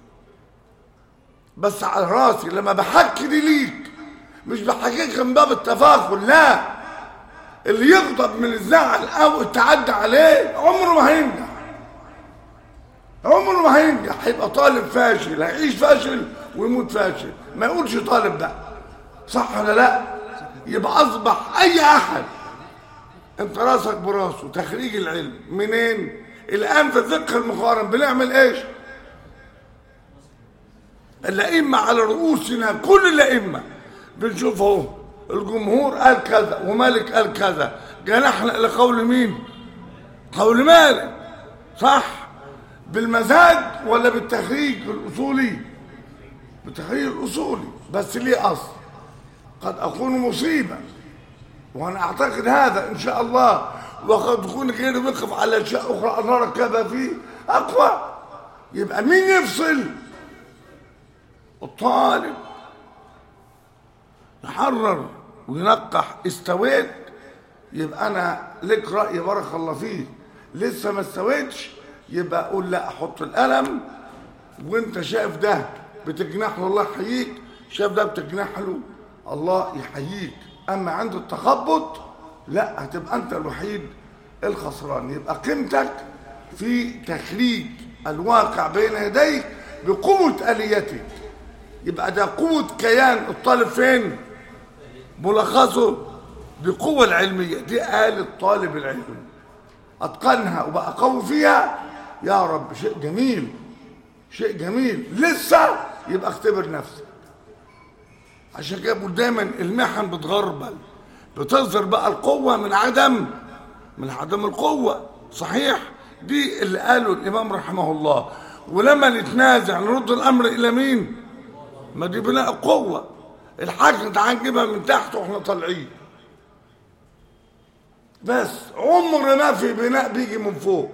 بس على راسي لما بحكي دي ليك مش بحكيك من باب التفاخر لا اللي يغضب من الزعل او التعدي عليه عمره ما هينجح عمره ما هينجح هيبقى طالب فاشل هيعيش فاشل ويموت فاشل ما يقولش طالب بقى صح ولا لا يبقى اصبح اي احد انت راسك براسه تخريج العلم منين الان في الفقه المقارن بنعمل ايش الائمه على رؤوسنا كل الائمه بنشوف اهو الجمهور قال كذا ومالك قال كذا جنحنا الى قول مين قول مالك صح بالمزاج ولا بالتخريج الاصولي بالتخريج الاصولي بس ليه اصل قد اكون مصيبه وانا اعتقد هذا ان شاء الله وقد يكون غيري وقف على اشياء اخرى انا ركبها فيه اقوى يبقى مين يفصل الطالب يحرر وينقح استويت يبقى انا لك راي بارك الله فيه لسه ما استويتش يبقى اقول لا احط القلم وانت شايف ده بتجنح له الله يحييك شايف ده بتجنح له الله يحييك اما عند التخبط لا هتبقى انت الوحيد الخسران يبقى قيمتك في تخريج الواقع بين يديك بقوة آليتك يبقى ده قوة كيان الطالب فين ملخصه بقوة العلمية دي آلة طالب العلم أتقنها وبقى قوي فيها يا رب شيء جميل شيء جميل لسه يبقى اختبر نفسك عشان كده بقول دايما المحن بتغربل بتظهر بقى القوة من عدم من عدم القوة صحيح دي اللي قاله الإمام رحمه الله ولما نتنازع نرد الأمر إلى مين ما دي بناء القوة الحاجة تعال نجيبها من تحت واحنا طالعين بس عمر ما في بناء بيجي من فوق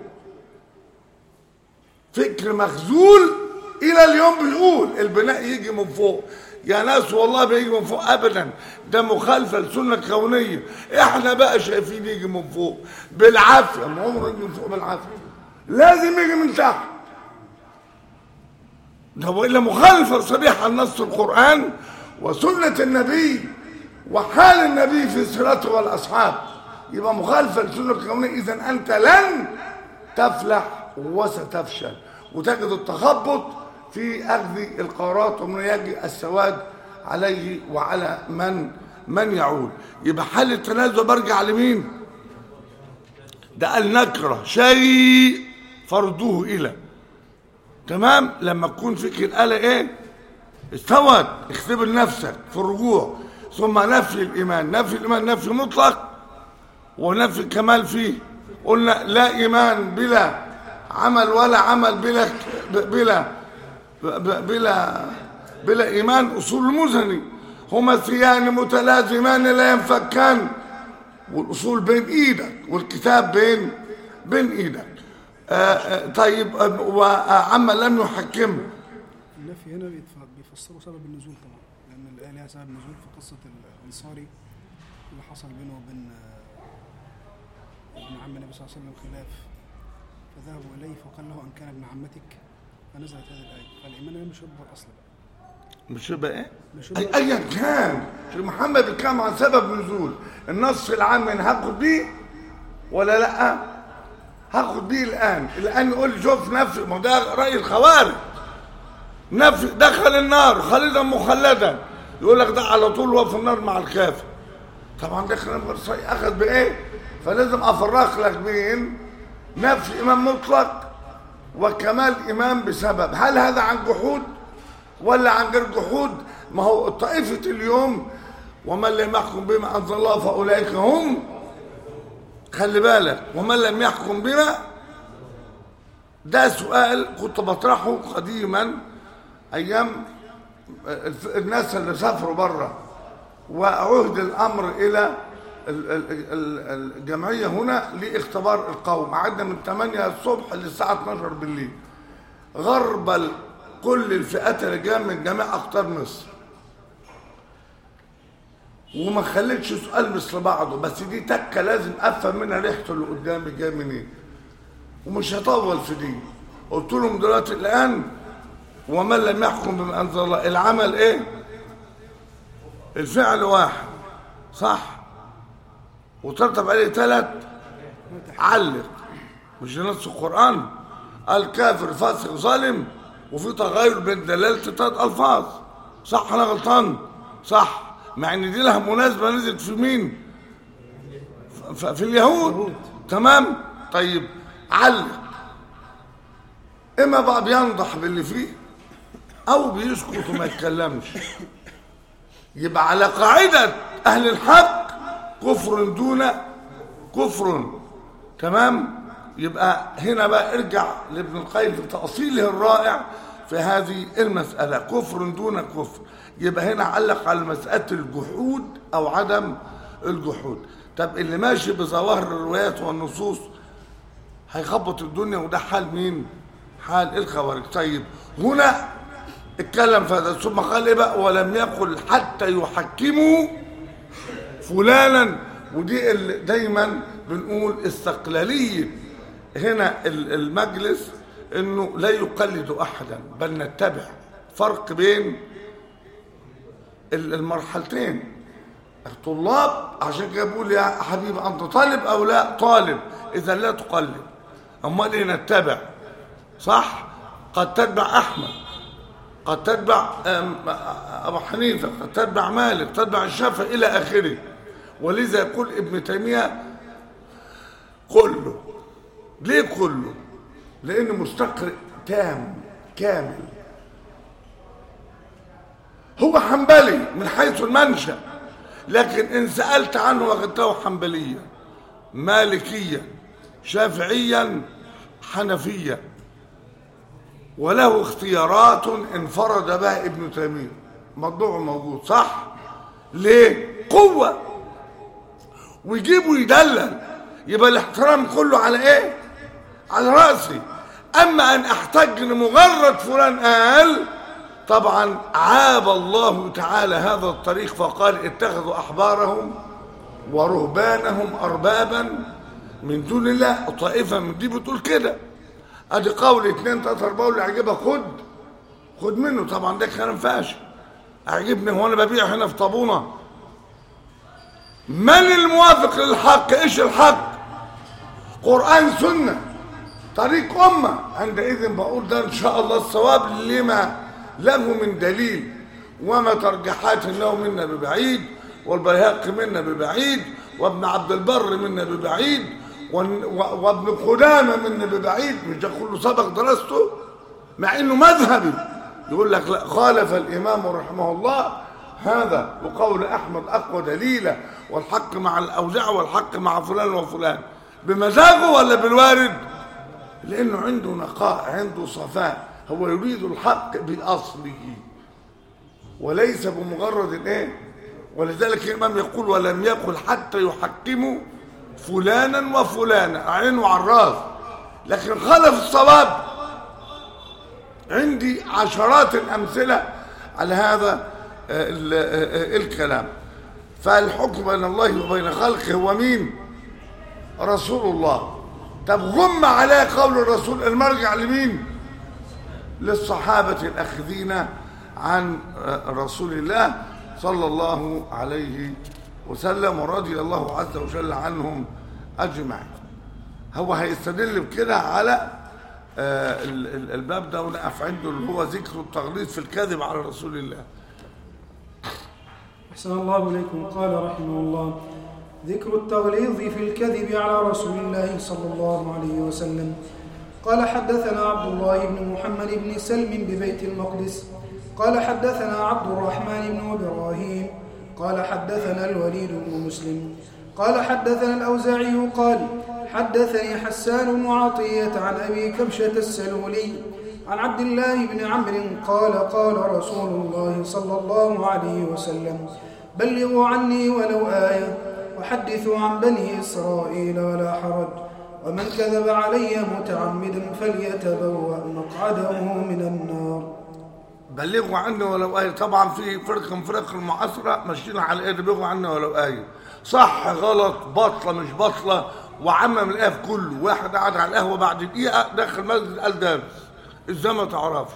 فكر مخزول الى اليوم بيقول البناء يجي من فوق يا ناس والله بيجي من فوق ابدا ده مخالفه لسنه كونيه احنا بقى شايفين يجي من فوق بالعافيه ما عمره يجي من فوق بالعافيه لازم يجي من تحت ده والا مخالفه صريحه لنص القران وسنه النبي وحال النبي في سيرته والاصحاب يبقى مخالفه للسنه الكونيه اذا انت لن تفلح وستفشل وتجد التخبط في اخذ القرارات ومن يجي السواد عليه وعلى من من يعول يبقى حال التنازع برجع لمين ده قال نكره شيء فرضوه الى تمام لما تكون فيك الاله ايه استوت اختبر نفسك في الرجوع ثم نفي الايمان نفي الايمان نفي مطلق ونفي الكمال فيه قلنا لا ايمان بلا عمل ولا عمل بلا بلا بلا بلا ايمان اصول المزني هما ثيان متلازمان لا ينفكان والاصول بين ايدك والكتاب بين بين ايدك آه، آه، طيب آه، وعما لم يحكم النفي هنا بيتف- بيفسروا سبب النزول طبعا لان الايه لها سبب نزول في قصه الانصاري اللي حصل بينه وبين آه، ابن عم النبي صلى الله عليه وسلم خلاف فذهبوا اليه فقال له ان كان ابن عمتك فنزلت هذه الايه فالايمان هنا مش يكبر اصلا مش يبقى ايه مش أي يبقى ايا كان شيخ محمد بيتكلم عن سبب نزول النص العام انا هاخد بيه ولا لا هاخد بيه الان الان يقول لي شوف نفسي ما ده راي الخوارج نفسي دخل النار خالدا مخلدا يقول لك ده على طول هو في النار مع الكافر طبعا ده كلام غير صحيح اخذ بايه فلازم افرق لك بين نفي امام مطلق وكمال امام بسبب هل هذا عن جحود ولا عن غير جحود ما هو طائفة اليوم ومن لم يحكم بما أنزل الله فأولئك هم خلي بالك ومن لم يحكم بما ده سؤال كنت بطرحه قديما أيام الف- الناس اللي سافروا بره وعهد الأمر إلى ال- ال- ال- الجمعية هنا لاختبار القوم قعدنا من 8 الصبح للساعة 12 بالليل غرب ال- كل الفئات اللي جايه من جميع اقطار مصر وما خليتش سؤال مثل بعضه بس دي تكه لازم افهم منها ريحته اللي قدامي جاي منين ومش هطول في دي قلت لهم دلوقتي الان ومن لم يحكم بما انزل الله العمل ايه الفعل واحد صح وترتب عليه ثلاث علق مش نص القرآن الكافر فاسق ظالم وفي تغير بين دلالة ثلاث ألفاظ صح أنا غلطان صح مع إن دي لها مناسبة نزلت في مين ف- في اليهود تمام طيب علق إما بقى بينضح باللي فيه أو بيسكت وما يتكلمش يبقى على قاعدة أهل الحق كفر دون كفر تمام يبقى هنا بقى ارجع لابن القيم في تأصيله الرائع في هذه المسألة كفر دون كفر يبقى هنا علق على مسألة الجحود أو عدم الجحود طب اللي ماشي بظواهر الروايات والنصوص هيخبط الدنيا وده حال مين حال الخوارج طيب هنا اتكلم في هذا ثم قال ايه بقى ولم يقل حتى يحكموا فلانا ودي اللي دايما بنقول استقلالية هنا ال- المجلس انه لا يقلد احدا بل نتبع فرق بين ال- المرحلتين الطلاب عشان كده بقول يا حبيبي انت طالب او لا طالب اذا لا تقلد امال ايه نتبع صح قد تتبع احمد قد تتبع أم، ابو حنيفه قد تتبع مالك تتبع الشافعي الى اخره ولذا يقول ابن تيميه كله ليه كله لانه مستقرئ تام كامل هو حنبلي من حيث المنشأ لكن إن سألت عنه وجدته حنبليا مالكيا شافعيا حنفيا وله اختيارات انفرد بها ابن تيمية موضوع موجود صح ليه قوة ويجيب ويدلل يبقى الاحترام كله على ايه على رأسي اما ان احتج لمجرد فلان قال طبعا عاب الله تعالى هذا الطريق فقال اتخذوا احبارهم ورهبانهم اربابا من دون الله طائفه من دي بتقول كده ادي قول اتنين تلاته اربعه اللي عجبها خد خد منه طبعا ده كلام فاشل اعجبني هو انا ببيع هنا في طابونه من الموافق للحق ايش الحق قران سنه طريق امه عندئذ بقول ده ان شاء الله الصواب لما له من دليل وما ترجحات انه منا ببعيد والبيهقي منا ببعيد وابن عبد البر منا ببعيد وان- و- وابن قدامه منا ببعيد مش ده كله سبق درسته مع انه مذهبي يقول لك لا خالف الامام رحمه الله هذا وقول احمد اقوى دليلا والحق مع الاوزاع والحق مع فلان وفلان بمزاجه ولا بالوارد لأنه عنده نقاء عنده صفاء هو يريد الحق بأصله وليس بمجرد الايه ولذلك الإمام يقول ولم يقل حتى يحكموا فلانا وفلانا عين وعراس لكن خلف الصواب عندي عشرات الأمثلة على هذا ال- ال- الكلام فالحكم بين الله وبين خلقه هو مين رسول الله طب غم عليه قول الرسول المرجع لمين للصحابة الأخذين عن رسول الله صلى الله عليه وسلم ورضي الله عز وجل عنهم أجمعين هو هيستدل بكده على آه، ال- ال- الباب ده ونقف عنده اللي هو ذكر التغليظ في الكذب على رسول الله أحسن الله إليكم قال رحمه الله ذكر التغليظ في الكذب على رسول الله صلى الله عليه وسلم قال حدثنا عبد الله بن محمد بن سلم ببيت المقدس قال حدثنا عبد الرحمن بن إبراهيم قال حدثنا الوليد بن مسلم قال حدثنا الأوزاعي قال حدثني حسان بن عطية عن أبي كبشة السلولي عن عبد الله بن عمرو قال قال رسول الله صلى الله عليه وسلم بلغوا عني ولو آية وحدثوا عن بني إسرائيل ولا حرج ومن كذب علي متعمدا فليتبوأ مقعده من النار بلغوا عني ولو آية طبعا في فرق من فرق المعاصرة ماشيين على إيه بلغوا عني ولو آية صح غلط بطلة مش بطلة وعمم الآية في كله واحد قعد على القهوة بعد دقيقة دخل مسجد قال درس ازاي ما تعرفش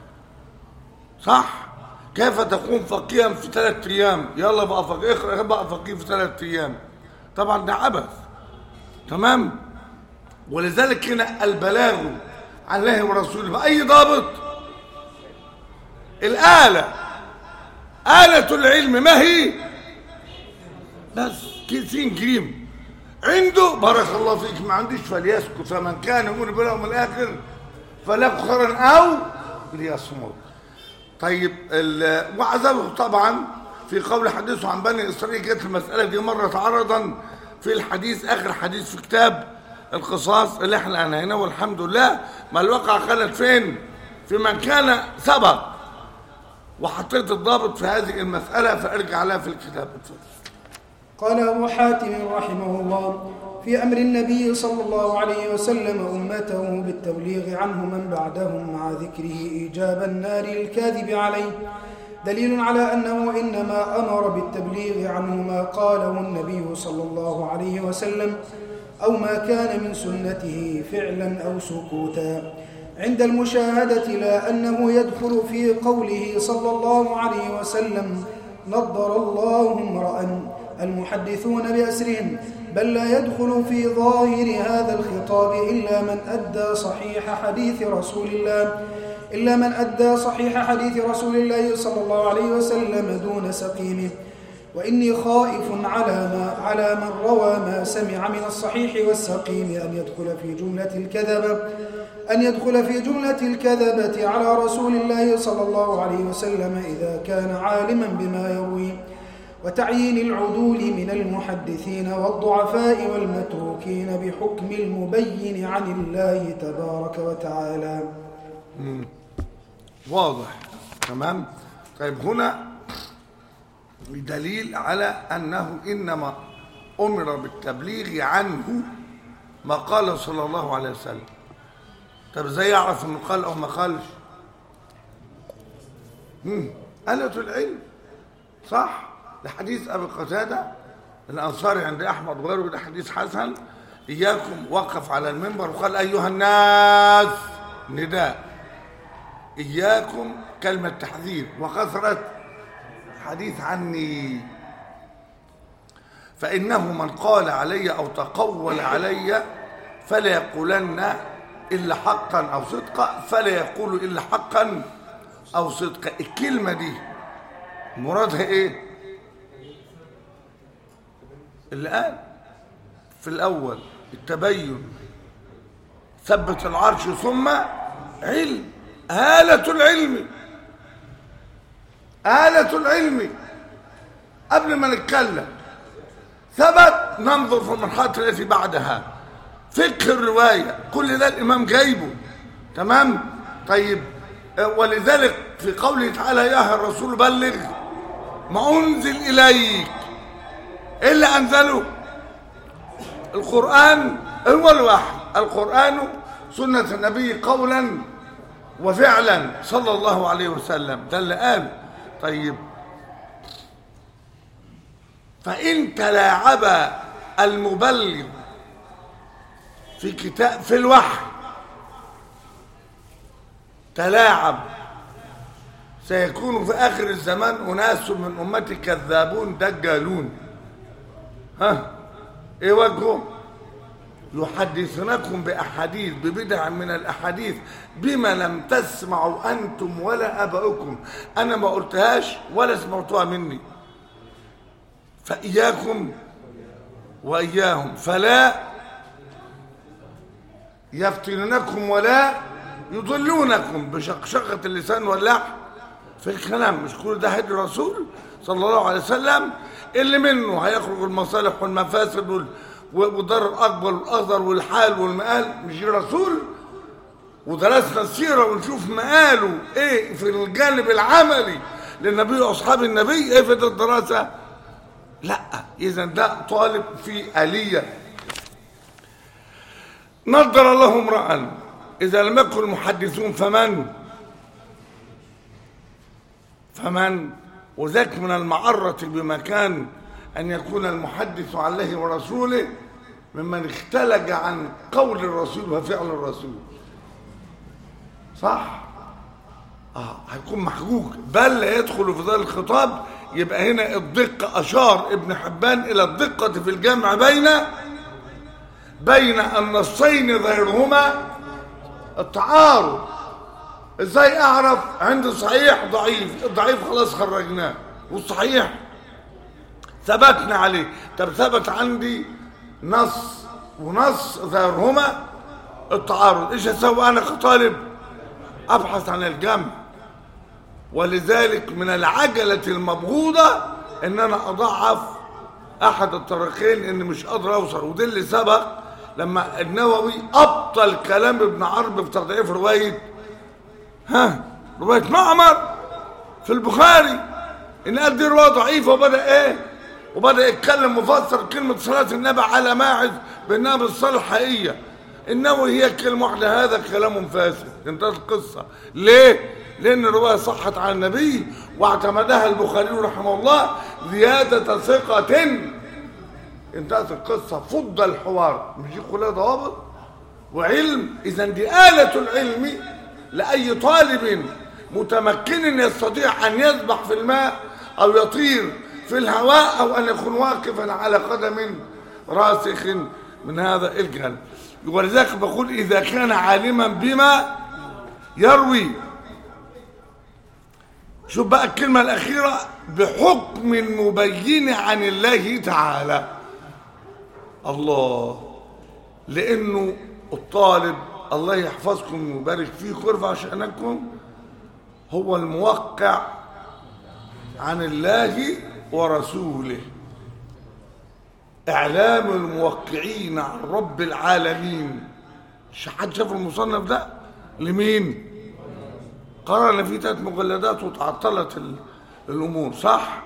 صح كيف تكون فقيها في ثلاث ايام يلا بقى فقيه اقرا بقى فقيه في ثلاث ايام طبعا ده عبث تمام ولذلك هنا البلاغ عن الله ورسوله بأي ضابط الآلة آلة العلم ما هي بس كيسين كريم عنده بارك الله فيك ما عنديش فليسكت فمن كان يؤمن بالله من الآخر فله خيرا أو ليصمت طيب ال- وعذابه طبعا في قول حديثه عن بني إسرائيل جت المسألة دي مرة تعرضا في الحديث آخر حديث في كتاب القصاص اللي احنا أنهيناه والحمد لله ما الواقع خلت فين في من كان سبق وحطيت الضابط في هذه المسألة فارجع لها في الكتاب اتفضل. قال أبو حاتم رحمه الله في أمر النبي صلى الله عليه وسلم أمته بالتبليغ عنه من بعدهم مع ذكره إيجاب النار الكاذب عليه دليل على أنه إنما أمر بالتبليغ عنه ما قاله النبي صلى الله عليه وسلم أو ما كان من سنته فعلا أو سكوتا عند المشاهدة لا أنه يدخل في قوله صلى الله عليه وسلم نضر الله امرأ المحدثون بأسرهم بل لا يدخل في ظاهر هذا الخطاب إلا من أدى صحيح حديث رسول الله إلا من أدى صحيح حديث رسول الله صلى الله عليه وسلم دون سقيمه وإني خائف على ما على من روى ما سمع من الصحيح والسقيم أن يدخل في جملة الكذبة أن يدخل في جملة الكذبة على رسول الله صلى الله عليه وسلم إذا كان عالما بما يروي وتعيين العدول من المحدثين والضعفاء والمتروكين بحكم المبين عن الله تبارك وتعالى واضح تمام طيب هنا دليل على أنه إنما أمر بالتبليغ عنه ما قال صلى الله عليه وسلم طب ازاي يعرف انه قال او ما قالش مم. آلة العلم صح لحديث ابي قتاده الانصاري عند احمد وغيره ده حديث حسن اياكم وقف على المنبر وقال ايها الناس نداء اياكم كلمه تحذير وكثره حديث عني فانه من قال علي او تقول علي فلا يقولن الا حقا او صدقا فلا يقول الا حقا او صدقا الكلمه دي مرادها ايه الآن في الأول التبين ثبت العرش ثم علم آلة العلم آلة العلم قبل ما نتكلم ثبت ننظر في المرحلة التي بعدها فقه الرواية كل ده الإمام جايبه تمام طيب آه، ولذلك في قوله تعالى يا أيها الرسول بلغ ما أنزل إليك إيه اللي أنزله القرآن هو الوحي القرآن سنة النبي قولا وفعلا صلى الله عليه وسلم ده اللي قال طيب فإن تلاعب المبلغ في كتاب في الوحي تلاعب سيكون في آخر الزمان أناس من أمتي كذابون دجالون ها إيه وجهه يحدثونكم بأحاديث ببدع من الأحاديث بما لم تسمعوا أنتم ولا أباؤكم أنا ما قلتهاش ولا سمعتوها مني فإياكم وإياهم فلا يفتنونكم ولا يضلونكم بشقشقة اللسان واللحم في الكلام مش كل ده هدي الرسول صلى الله عليه وسلم اللي منه هيخرج المصالح والمفاسد وال- والضرر الأكبر والأصغر والحال والمآل مش الرسول ودرسنا السيرة ونشوف مآله ايه في الجانب العملي للنبي وأصحاب النبي ايه في الدراسة لا إذا ده طالب في آلية نضر الله امرأ إذا لم يكن المحدثون فمن فمن وذاك من المعرة بمكان أن يكون المحدث عن الله ورسوله ممن اختلج عن قول الرسول وفعل الرسول صح اه هيكون محجوج بل لا يدخل في ذلك الخطاب يبقى هنا الدقة أشار ابن حبان إلى الدقة في الجمع بين بين النصين غيرهما التعارض ازاي اعرف عند صحيح ضعيف الضعيف خلاص خرجناه والصحيح ثبتنا عليه طب ثبت عندي نص ونص غيرهما التعارض ايش اسوي انا كطالب ابحث عن الجمع ولذلك من العجلة المبغوضة ان انا اضعف احد الطريقين ان مش قادر اوصل وده اللي سبق لما النووي ابطل كلام ابن عربي في تضعيف روايه ها روايه معمر في البخاري ان قال دي روايه ضعيفه وبدا ايه وبدا يتكلم مفسر كلمه صلاه النبي على ماعز بانها بالصلاه الحقيقيه النووي هي كلمه واحده هذا كلام فاسد انتهت القصه ليه لان الروايه صحت عن النبي واعتمدها البخاري رحمه الله زياده ثقه انتهت القصه فض الحوار مش دي كلها ضوابط وعلم اذا دي آلة العلم لأي طالب متمكن يستطيع أن يسبح في الماء أو يطير في الهواء أو أن يكون واقفا على قدم راسخ من هذا الجهل ولذلك بقول إذا كان عالما بما يروي شوف بقى الكلمة الأخيرة بحكم مبين عن الله تعالى الله لأنه الطالب الله يحفظكم ويبارك فيكم ويرفع شأنكم هو الموقع عن الله ورسوله إعلام الموقعين عن رب العالمين مش حد شاف المصنف ده لمين قرأنا فيه ثلاث مجلدات وتعطلت ال- الأمور صح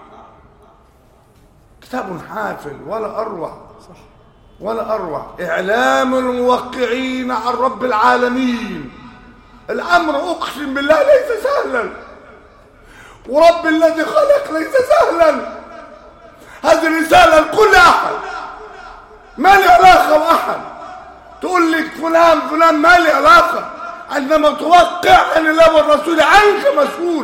كتاب حافل ولا أروع صح ولا أروع إعلام الموقعين عن رب العالمين الأمر أقسم بالله ليس سهلا ورب الذي خلق ليس سهلا هذه رسالة لكل أحد ما لي علاقة بأحد تقول لك فلان فلان ما لي علاقة عندما توقع أن الله والرسول عنك مسؤول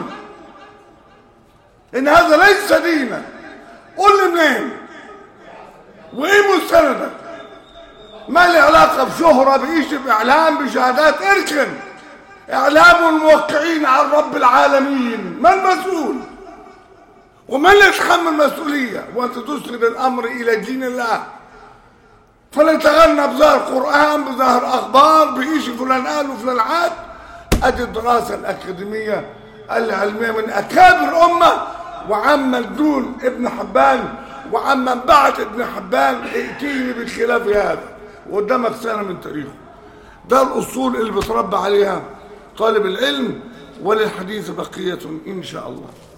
إن هذا ليس دينا قول لي منين وإيه مستندك ما لي علاقة بشهرة بإيش بإعلام بشهادات اركن إعلام الموقعين عن رب العالمين من المسؤول ومن يتحمل المسؤولية وأنت تسند الأمر إلى دين الله فلا يتغنى بظاهر قرآن بظاهر أخبار بإيش فلان قال وفلان عاد أدي الدراسة الأكاديمية العلمية من أكابر أمة وعمن دون ابن حبان وعمن بعد ابن حبان ائتيني بالخلاف هذا وقدامك سنة من تاريخه ده الأصول اللي بتربى عليها طالب العلم وللحديث بقية إن شاء الله